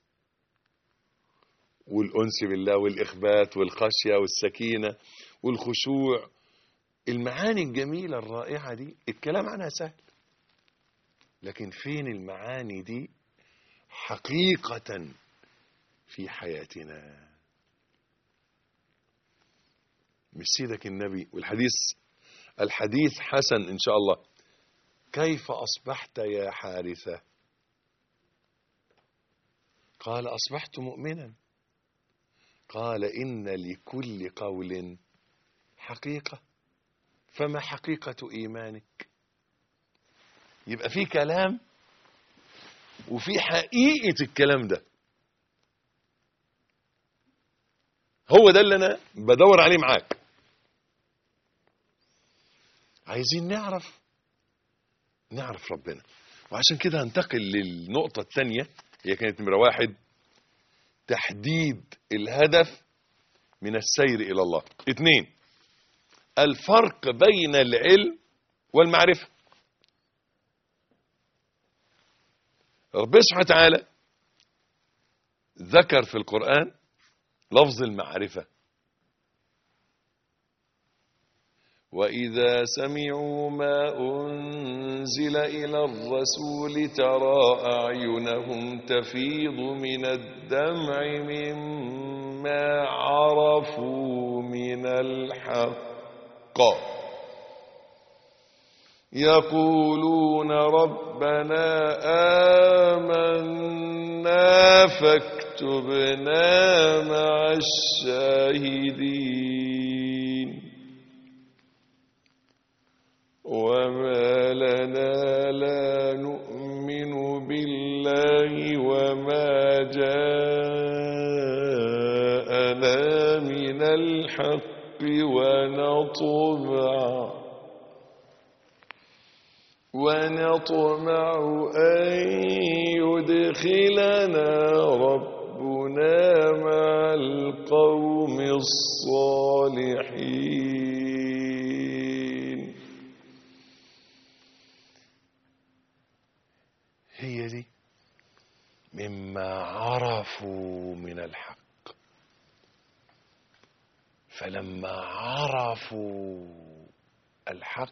والأنس بالله والإخبات والخشية والسكينة والخشوع المعاني الجميلة الرائعة دي الكلام عنها سهل لكن فين المعاني دي حقيقة في حياتنا مش سيدك النبي والحديث الحديث حسن إن شاء الله كيف أصبحت يا حارثة قال أصبحت مؤمنا قال إن لكل قول حقيقة فما حقيقة إيمانك يبقى في كلام وفي حقيقة الكلام ده هو ده اللي أنا بدور عليه معاك عايزين نعرف نعرف ربنا وعشان كده هنتقل للنقطة الثانية هي كانت نمرة واحد تحديد الهدف من السير إلى الله اثنين الفرق بين العلم والمعرفة ربنا سبحانه وتعالى ذكر في القرآن لفظ المعرفة وإذا سمعوا ما أنزل إلى الرسول ترى أعينهم تفيض من الدمع مما عرفوا من الحق يقولون ربنا آمنا فاكتبنا مع الشاهدين لا نؤمن بالله وما جاءنا من الحق ونطمع ونطمع أن يدخلنا ربنا مع القوم الصالحين هي دي مما عرفوا من الحق فلما عرفوا الحق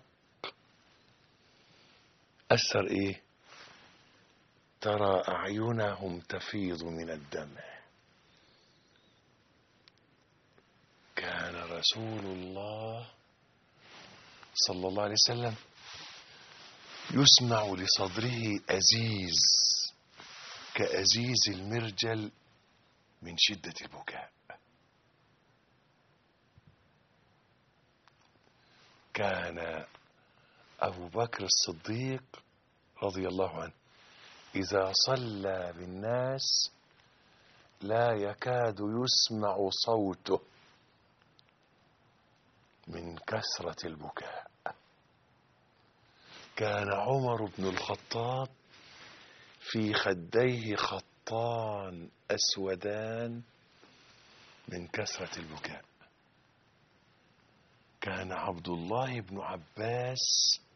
أثر إيه ترى أعينهم تفيض من الدمع كان رسول الله صلى الله عليه وسلم يسمع لصدره أزيز كأزيز المرجل من شدة البكاء كان أبو بكر الصديق رضي الله عنه إذا صلى بالناس لا يكاد يسمع صوته من كثرة البكاء كان عمر بن الخطاب في خديه خطان أسودان من كثرة البكاء كان عبد الله بن عباس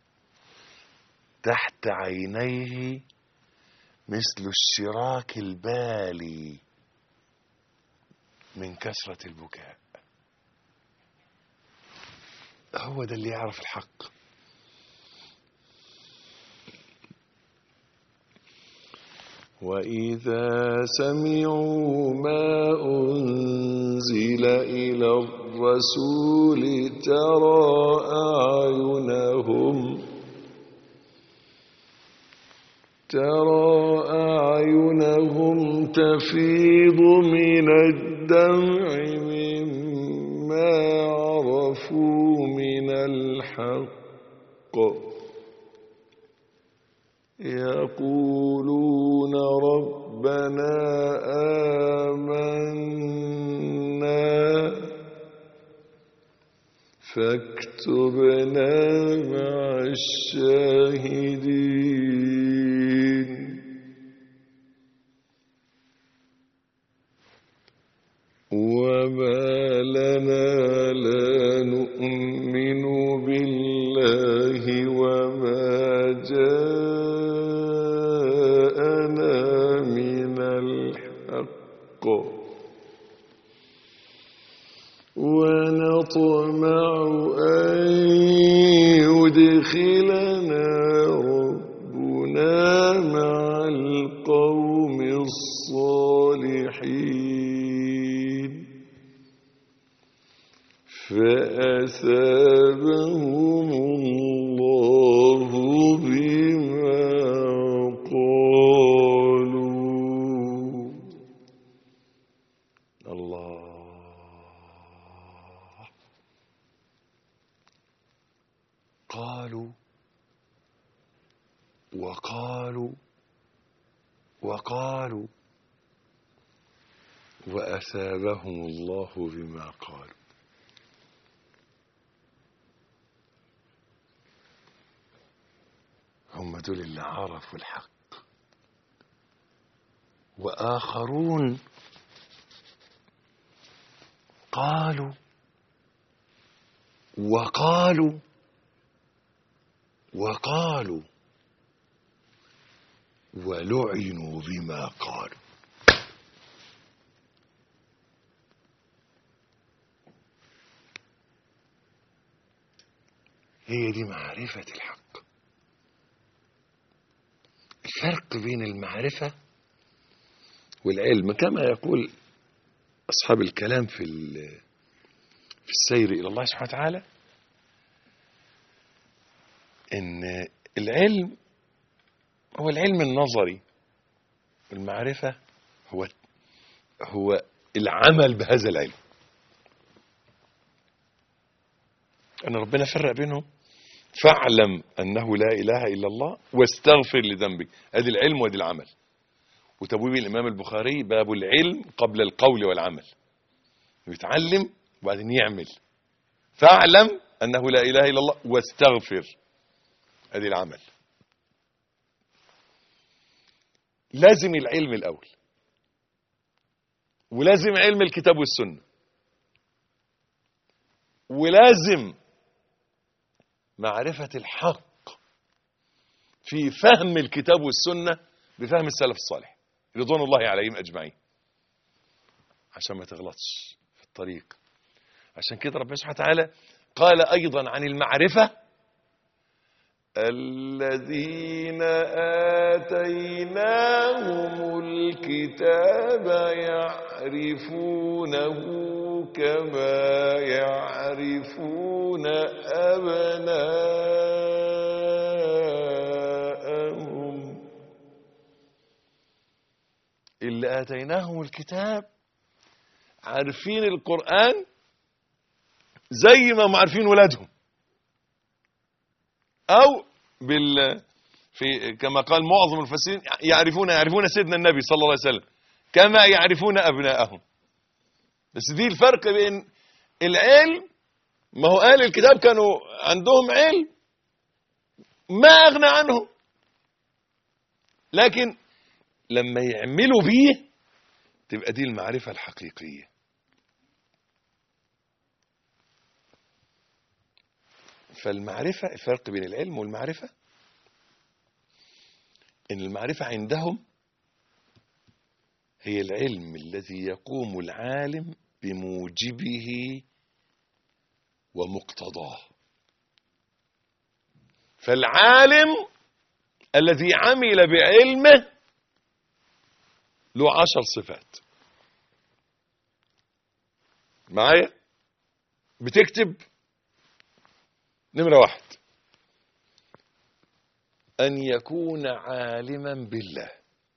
تحت عينيه مثل الشراك البالي من كثرة البكاء هو ده اللي يعرف الحق وإذا سمعوا ما أنزل إلى الرسول ترى أعينهم ترى أعينهم تفيض من الدمع مما عرفوا من الحق يقولون ربنا آمنا فاكتبنا مع الشاهدين وما لنا لا نؤمن بالله وما جاءنا من الحق ونطمع أن يدخلنا ربنا مع القوم الصالحين فأثابهم الله بما قالوا الله قالوا وقالوا وقالوا وأثابهم الله بما قالوا هم دول اللي عرفوا الحق وآخرون قالوا وقالوا وقالوا ولعنوا بما قالوا هي دي معرفة الحق الفرق بين المعرفة والعلم كما يقول أصحاب الكلام في ال- في السير إلى الله سبحانه وتعالى إن العلم هو العلم النظري والمعرفة هو هو العمل بهذا العلم أن ربنا فرق بينهم فاعلم أنه لا إله إلا الله واستغفر لذنبك ادي العلم وادي العمل وتبويب الإمام البخاري باب العلم قبل القول والعمل يتعلم وبعدين يعمل فاعلم أنه لا إله إلا الله واستغفر ادي العمل لازم العلم الأول ولازم علم الكتاب والسنة ولازم معرفة الحق في فهم الكتاب والسنة بفهم السلف الصالح رضوان الله عليهم أجمعين عشان ما تغلطش في الطريق عشان كده ربنا سبحانه وتعالى قال أيضا عن المعرفة الذين آتيناهم الكتاب يعرفونه كما يعرفون أبناءهم اللي آتيناهم الكتاب عارفين القرآن زي ما هم عارفين ولادهم أو بال في كما قال معظم المفسرين يعرفون يعرفون سيدنا النبي صلى الله عليه وسلم كما يعرفون أبناءهم بس دي الفرق بين العلم ما هو أهل الكتاب كانوا عندهم علم ما أغنى عنهم لكن لما يعملوا بيه تبقى دي المعرفة الحقيقية فالمعرفة الفرق بين العلم والمعرفة إن المعرفة عندهم هي العلم الذي يقوم العالم بموجبه ومقتضاه فالعالم الذي عمل بعلمه له عشر صفات معايا بتكتب نمرة واحد أن يكون عالما بالله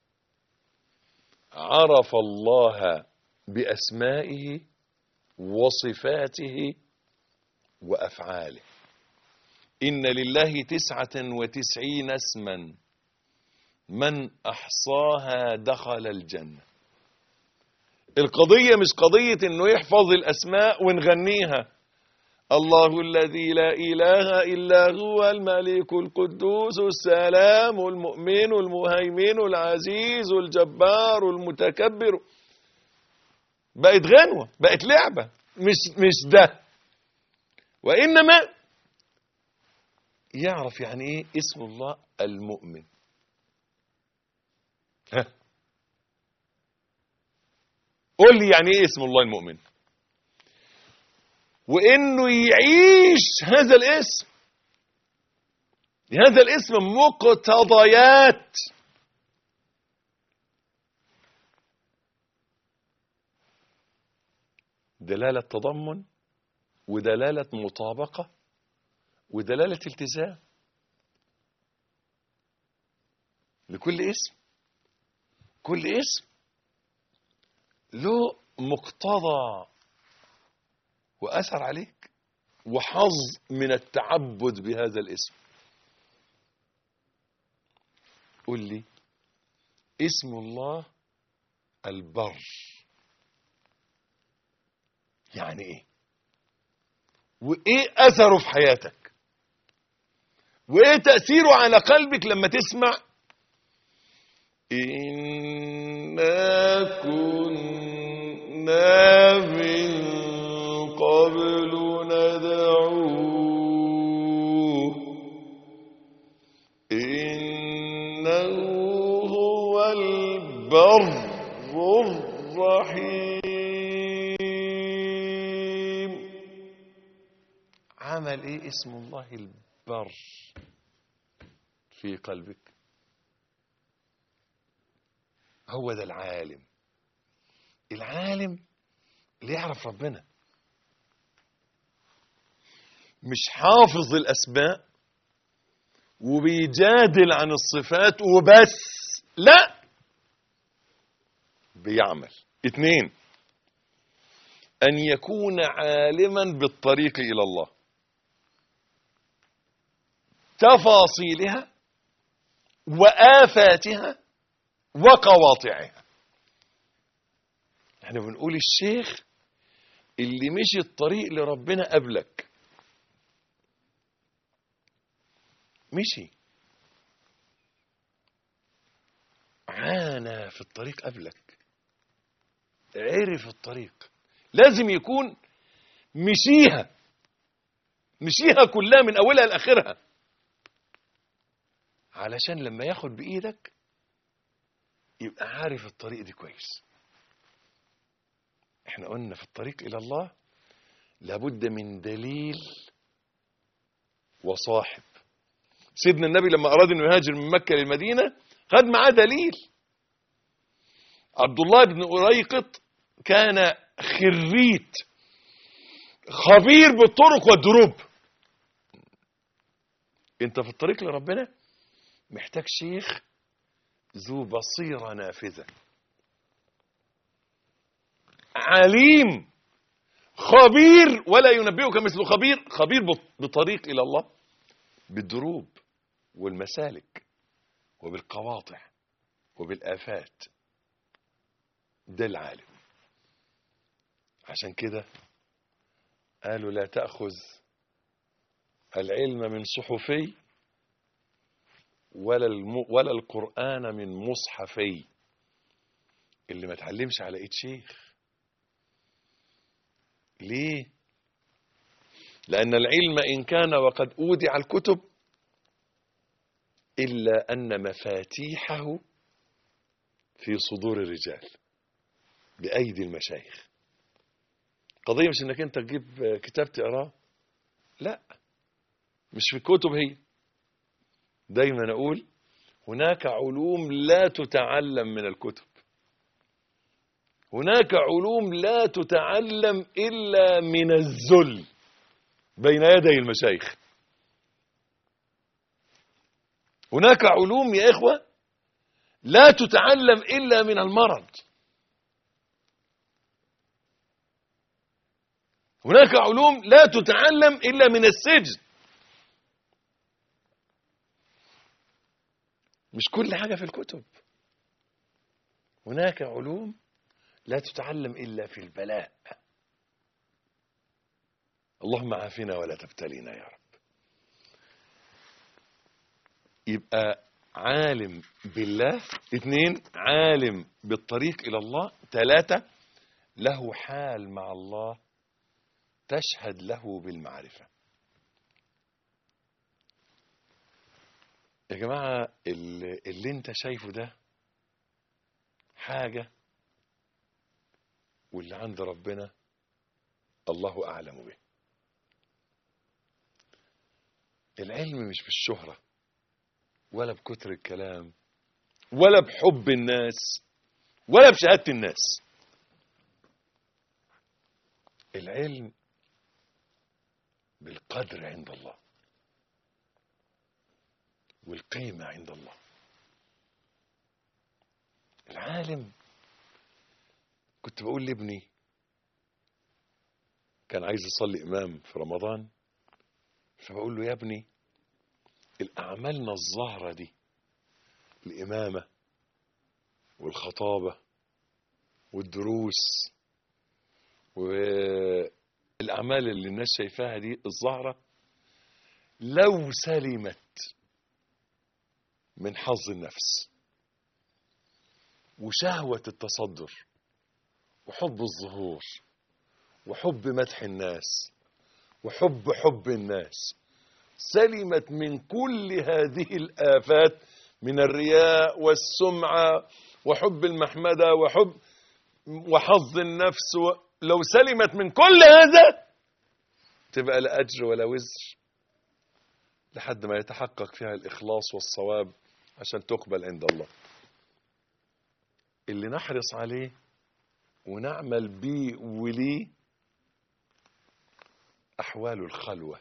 عرف الله بأسمائه وصفاته وأفعاله إن لله تسعة وتسعين اسما من أحصاها دخل الجنة القضية مش قضية انه يحفظ الاسماء ونغنيها الله الذي لا اله الا هو الملك القدوس السلام المؤمن المهيمن العزيز الجبار المتكبر بقت غنوة بقت لعبة مش مش ده وانما يعرف يعني ايه اسم الله المؤمن ها قول لي يعني ايه اسم الله المؤمن وانه يعيش هذا الاسم هذا الاسم مقتضيات دلالة تضمن ودلالة مطابقة ودلالة التزام لكل اسم كل اسم له مقتضى وأثر عليك وحظ من التعبد بهذا الاسم قل لي اسم الله البر يعني ايه وايه اثره في حياتك وايه تأثيره على قلبك لما تسمع إنا كنا من قبل ندعوه إنه هو البر الرحيم عمل ايه اسم الله البر في قلبك هو ده العالم العالم اللي يعرف ربنا مش حافظ الأسماء وبيجادل عن الصفات وبس لا بيعمل اتنين أن يكون عالما بالطريق إلى الله تفاصيلها وآفاتها وقواطعها احنا بنقول الشيخ اللي مشي الطريق لربنا قبلك مشي عانى في الطريق قبلك عرف الطريق لازم يكون مشيها مشيها كلها من اولها لاخرها علشان لما ياخد بايدك يبقى عارف الطريق دي كويس احنا قلنا في الطريق الى الله لابد من دليل وصاحب سيدنا النبي لما اراد انه يهاجر من مكه للمدينه خد معاه دليل عبد الله بن أريقط كان خريت خبير بالطرق والدروب انت في الطريق لربنا محتاج شيخ ذو بصيرة نافذة عليم خبير ولا ينبئك مثل خبير خبير بطريق إلى الله بالدروب والمسالك وبالقواطع وبالآفات ده العالم عشان كده قالوا لا تأخذ العلم من صحفي ولا الم... ولا القرآن من مصحفي اللي ما اتعلمش على ايد شيخ ليه لأن العلم إن كان وقد أودع الكتب إلا أن مفاتيحه في صدور الرجال بأيدي المشايخ قضية مش انك انت تجيب كتاب تقراه لا مش في الكتب هي دايما اقول هناك علوم لا تتعلم من الكتب هناك علوم لا تتعلم الا من الذل بين يدي المشايخ هناك علوم يا اخوه لا تتعلم الا من المرض هناك علوم لا تتعلم إلا من السجن مش كل حاجة في الكتب هناك علوم لا تتعلم إلا في البلاء اللهم عافنا ولا تبتلينا يا رب يبقى عالم بالله اثنين عالم بالطريق إلى الله ثلاثة له حال مع الله تشهد له بالمعرفة يا جماعة اللي, اللي انت شايفه ده حاجة واللي عند ربنا الله أعلم به العلم مش بالشهرة ولا بكتر الكلام ولا بحب الناس ولا بشهادة الناس العلم بالقدر عند الله والقيمة عند الله العالم كنت بقول لابني كان عايز يصلي إمام في رمضان فبقول له يا ابني الأعمالنا الظاهرة دي الإمامة والخطابة والدروس والأعمال اللي الناس شايفاها دي الظاهرة لو سلمت من حظ النفس وشهوة التصدر وحب الظهور وحب مدح الناس وحب حب الناس سلمت من كل هذه الآفات من الرياء والسمعة وحب المحمدة وحب وحظ النفس و... لو سلمت من كل هذا تبقى لا أجر ولا وزر لحد ما يتحقق فيها الإخلاص والصواب عشان تقبل عند الله اللي نحرص عليه ونعمل بيه وليه أحوال الخلوة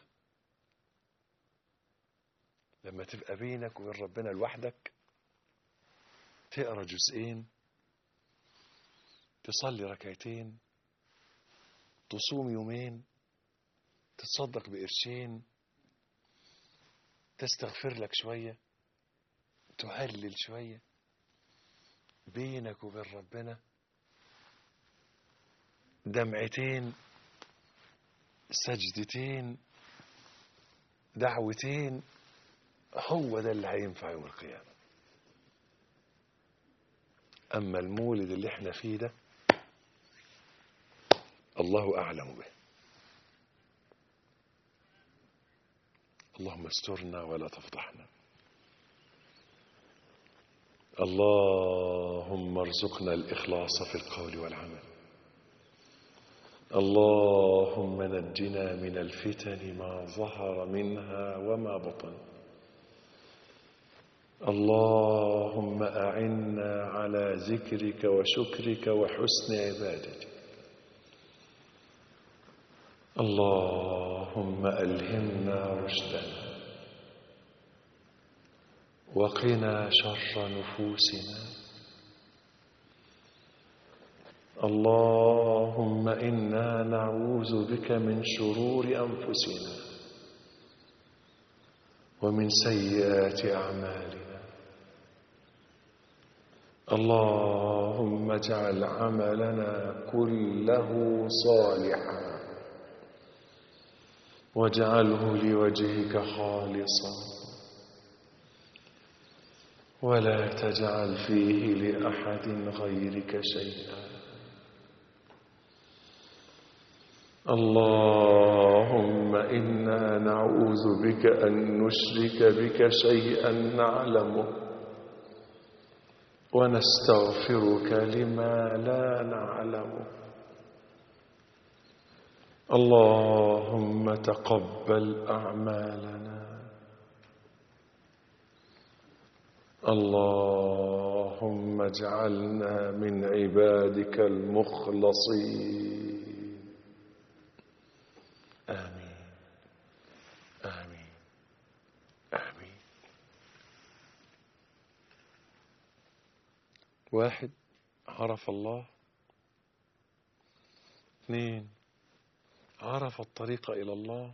لما تبقى بينك وبين ربنا لوحدك تقرا جزئين تصلي ركعتين تصوم يومين تتصدق بقرشين تستغفر لك شوية تهلل شوية بينك وبين ربنا دمعتين سجدتين دعوتين هو ده اللي هينفع يوم القيامة أما المولد اللي احنا فيه ده الله أعلم به اللهم استرنا ولا تفضحنا اللهم ارزقنا الإخلاص في القول والعمل اللهم نجنا من الفتن ما ظهر منها وما بطن اللهم أعنا على ذكرك وشكرك وحسن عبادتك اللهم ألهمنا رشدنا وقنا شر نفوسنا اللهم إنا نعوذ بك من شرور أنفسنا ومن سيئات أعمالنا اللهم اجعل عملنا كله صالحا واجعله لوجهك خالصا ولا تجعل فيه لأحد غيرك شيئا اللهم إنا نعوذ بك أن نشرك بك شيئا نعلمه ونستغفرك لما لا نعلمه اللهم تقبل أعمالنا اللهم اجعلنا من عبادك المخلصين آمين آمين آمين واحد عرف الله اثنين عرف الطريق إلى الله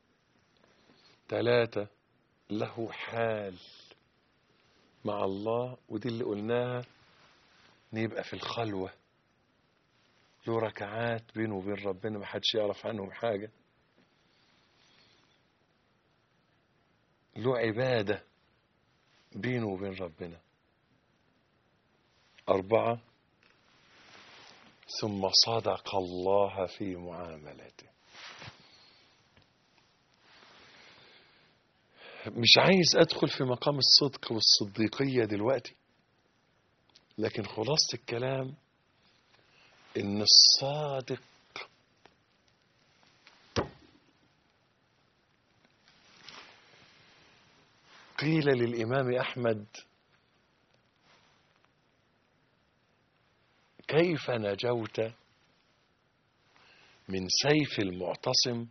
ثلاثة له حال مع الله ودي اللي قلناها نبقى في الخلوة له ركعات بينه وبين ربنا ما حدش يعرف عنهم حاجة له عبادة بينه وبين ربنا أربعة ثم صدق الله في معاملته مش عايز أدخل في مقام الصدق والصديقية دلوقتي لكن خلاصة الكلام إن الصادق قيل للإمام أحمد كيف نجوت من سيف المعتصم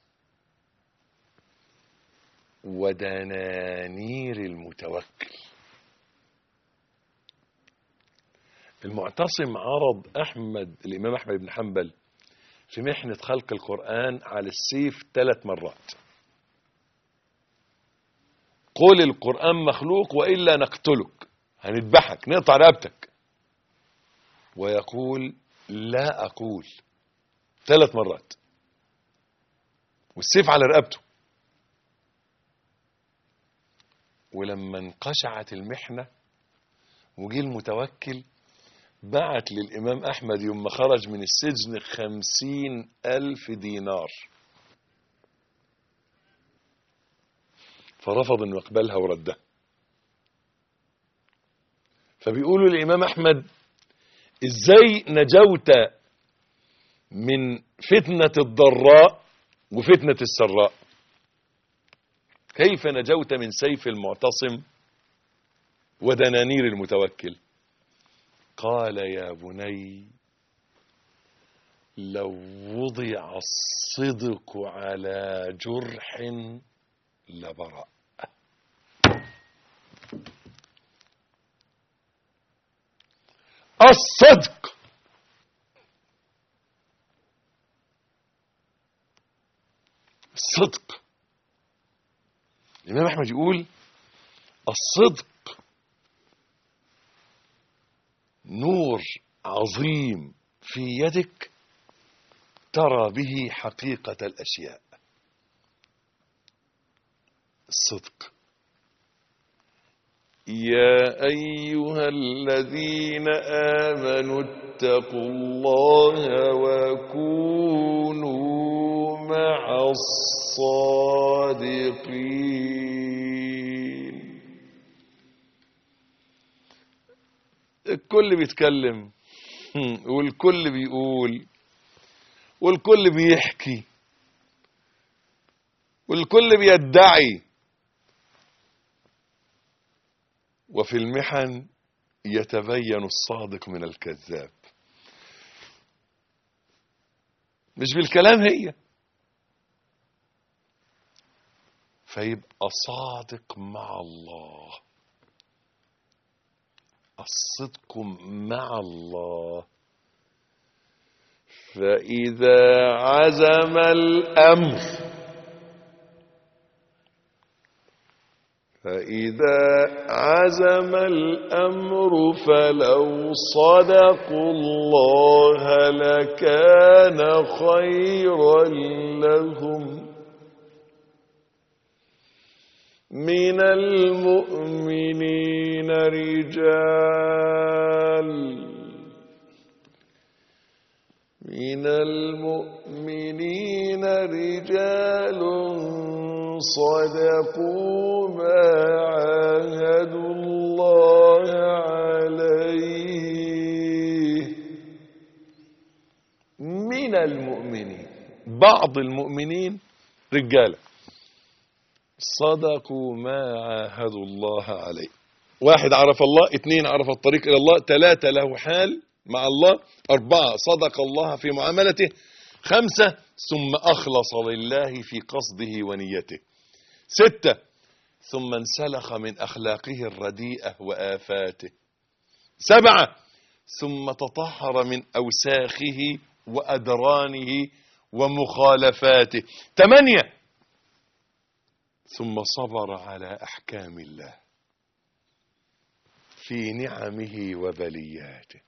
ودنانير المتوكل المعتصم عرض أحمد الإمام أحمد بن حنبل في محنة خلق القرآن على السيف ثلاث مرات قل القرآن مخلوق وإلا نقتلك هنذبحك نقطع رقبتك ويقول لا أقول ثلاث مرات والسيف على رقبته ولما انقشعت المحنة وجي المتوكل بعت للإمام أحمد يوم ما خرج من السجن خمسين ألف دينار فرفض انه يقبلها وردها فبيقولوا الإمام أحمد ازاي نجوت من فتنة الضراء وفتنة السراء كيف نجوت من سيف المعتصم ودنانير المتوكل قال يا بني لو وضع الصدق على جرح لبرأ الصدق الصدق الإمام أحمد يقول الصدق نور عظيم في يدك ترى به حقيقة الأشياء الصدق يا أيها الذين آمنوا اتقوا الله وكونوا مع الصادقين الكل بيتكلم والكل بيقول والكل بيحكي والكل بيدعي وفي المحن يتبين الصادق من الكذاب مش بالكلام هي فيبقى صادق مع الله الصدق مع الله فإذا عزم الأمر فإذا عزم الأمر فلو صدقوا الله لكان خيرا لهم من المؤمنين رجال من المؤمنين رجال صدقوا ما عاهدوا الله عليه من المؤمنين بعض المؤمنين رجاله صدقوا ما عاهدوا الله عليه واحد عرف الله اثنين عرف الطريق إلى الله ثلاثة له حال مع الله أربعة صدق الله في معاملته خمسة ثم أخلص لله في قصده ونيته ستة ثم انسلخ من أخلاقه الرديئة وآفاته سبعة ثم تطهر من أوساخه وأدرانه ومخالفاته ثمانية ثم صبر على أحكام الله في نعمه وبلياته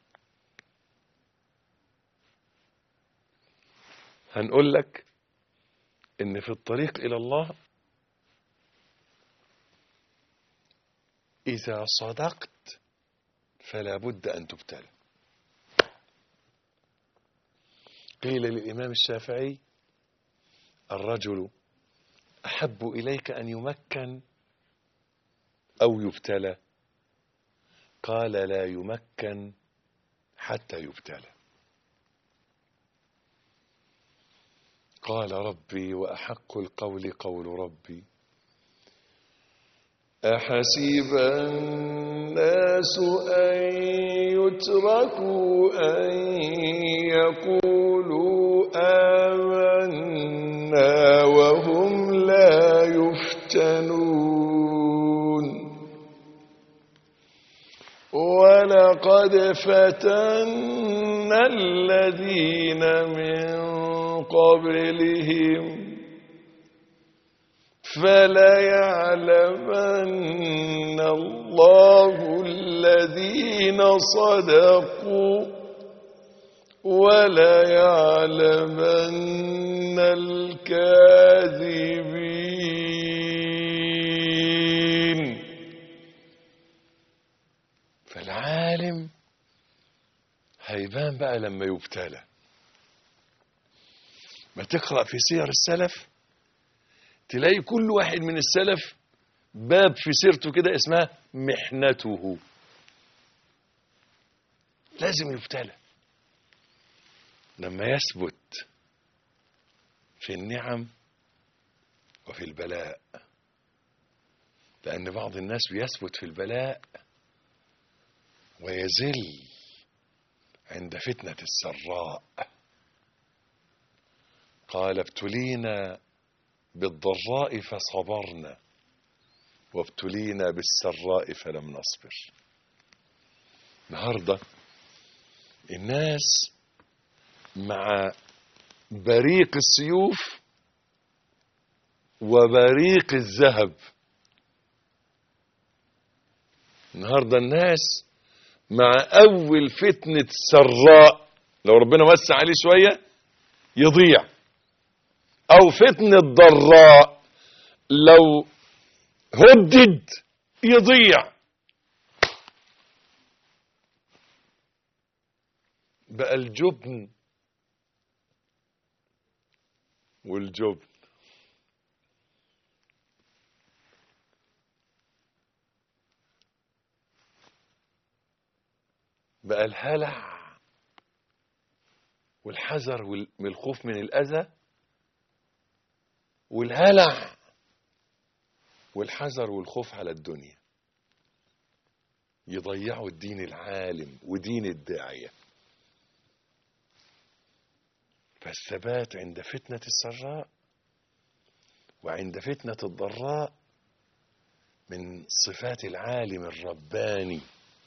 هنقول لك ان في الطريق الى الله اذا صدقت فلا بد ان تبتلى قيل للامام الشافعي الرجل احب اليك ان يمكن او يبتلى قال لا يمكن حتى يبتلى قال ربي وأحق القول قول ربي أحسب الناس أن يتركوا أن يقولوا آمنا وهم لا يفتنون ولقد فتنا الذين من قبلهم فليعلمن الله الذين صدقوا وليعلمن الكاذبين فالعالم هيبان بقى لما يبتلى ما تقرأ في سير السلف تلاقي كل واحد من السلف باب في سيرته كده اسمها محنته لازم يبتلى لما يثبت في النعم وفي البلاء لأن بعض الناس بيثبت في البلاء ويزل عند فتنة السراء قال ابتلينا بالضراء فصبرنا وابتلينا بالسراء فلم نصبر النهارده الناس مع بريق السيوف وبريق الذهب النهارده الناس مع اول فتنه سراء لو ربنا وسع عليه شويه يضيع او فتنه ضراء لو هدد يضيع بقى الجبن والجبن بقى الهلع والحذر وال- من الخوف من الأذى والهلع والحذر والخوف على الدنيا يضيعوا الدين العالم ودين الداعية فالثبات عند فتنة السراء وعند فتنة الضراء من صفات العالم الرباني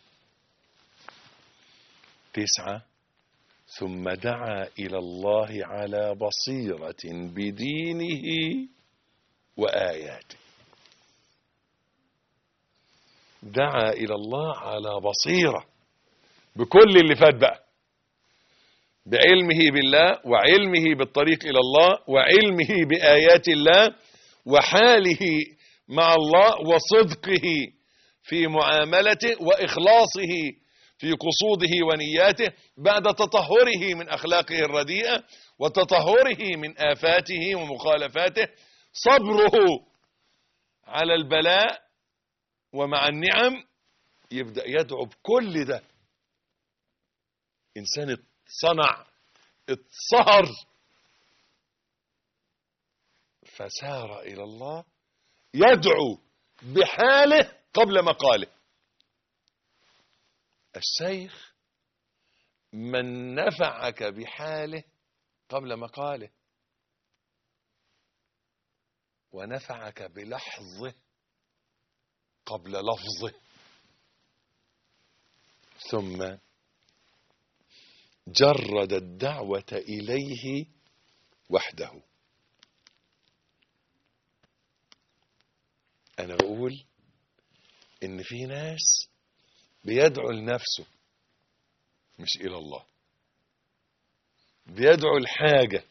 تسعة ثم دعا إلى الله على بصيرة بدينه وآياته دعا إلى الله على بصيرة بكل اللي فات بقى بعلمه بالله وعلمه بالطريق إلى الله وعلمه بآيات الله وحاله مع الله وصدقه في معاملته وإخلاصه في قصوده ونياته بعد تطهره من أخلاقه الرديئة وتطهره من آفاته ومخالفاته صبره على البلاء ومع النعم يبدأ يدعو بكل ده إنسان اتصنع اتصهر فسار إلى الله يدعو بحاله قبل مقاله الشيخ من نفعك بحاله قبل مقاله ونفعك بلحظه قبل لفظه ثم جرد الدعوة إليه وحده أنا بقول إن في ناس بيدعو لنفسه مش إلى الله بيدعو الحاجة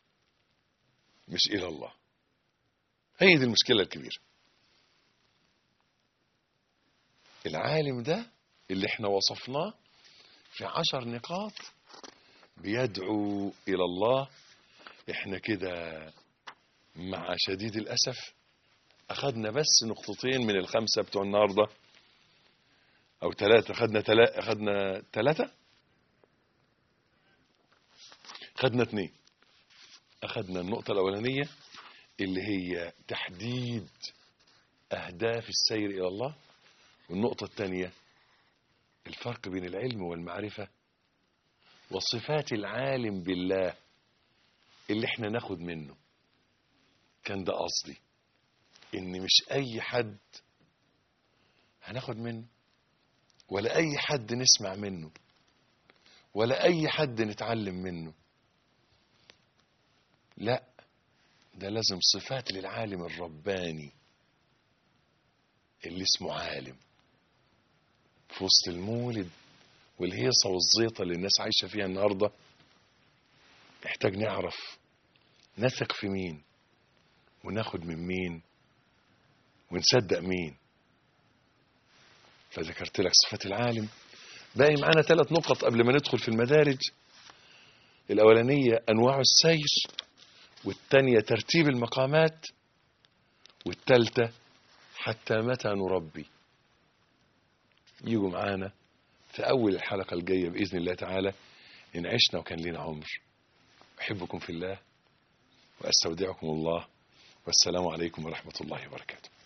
مش إلى الله هي دي المشكلة الكبيرة العالم ده اللي احنا وصفناه في عشر نقاط بيدعو إلى الله احنا كده مع شديد الأسف أخذنا بس نقطتين من الخمسة بتوع النهارده او ثلاثة خدنا تلا... خدنا ثلاثة خدنا اثنين اخدنا النقطة الاولانية اللي هي تحديد اهداف السير الى الله والنقطة الثانية الفرق بين العلم والمعرفة وصفات العالم بالله اللي احنا ناخد منه كان ده قصدي ان مش اي حد هناخد منه ولا أي حد نسمع منه ولا أي حد نتعلم منه لا ده لازم صفات للعالم الرباني اللي اسمه عالم في وسط المولد والهيصة والزيطة اللي الناس عايشة فيها النهاردة محتاج نعرف نثق في مين وناخد من مين ونصدق مين فذكرت لك صفات العالم باقي معانا ثلاث نقط قبل ما ندخل في المدارج الأولانية أنواع السير والثانية ترتيب المقامات والثالثة حتى متى نربي يجوا معانا في أول الحلقة الجاية بإذن الله تعالى إن عشنا وكان لنا عمر أحبكم في الله وأستودعكم الله والسلام عليكم ورحمة الله وبركاته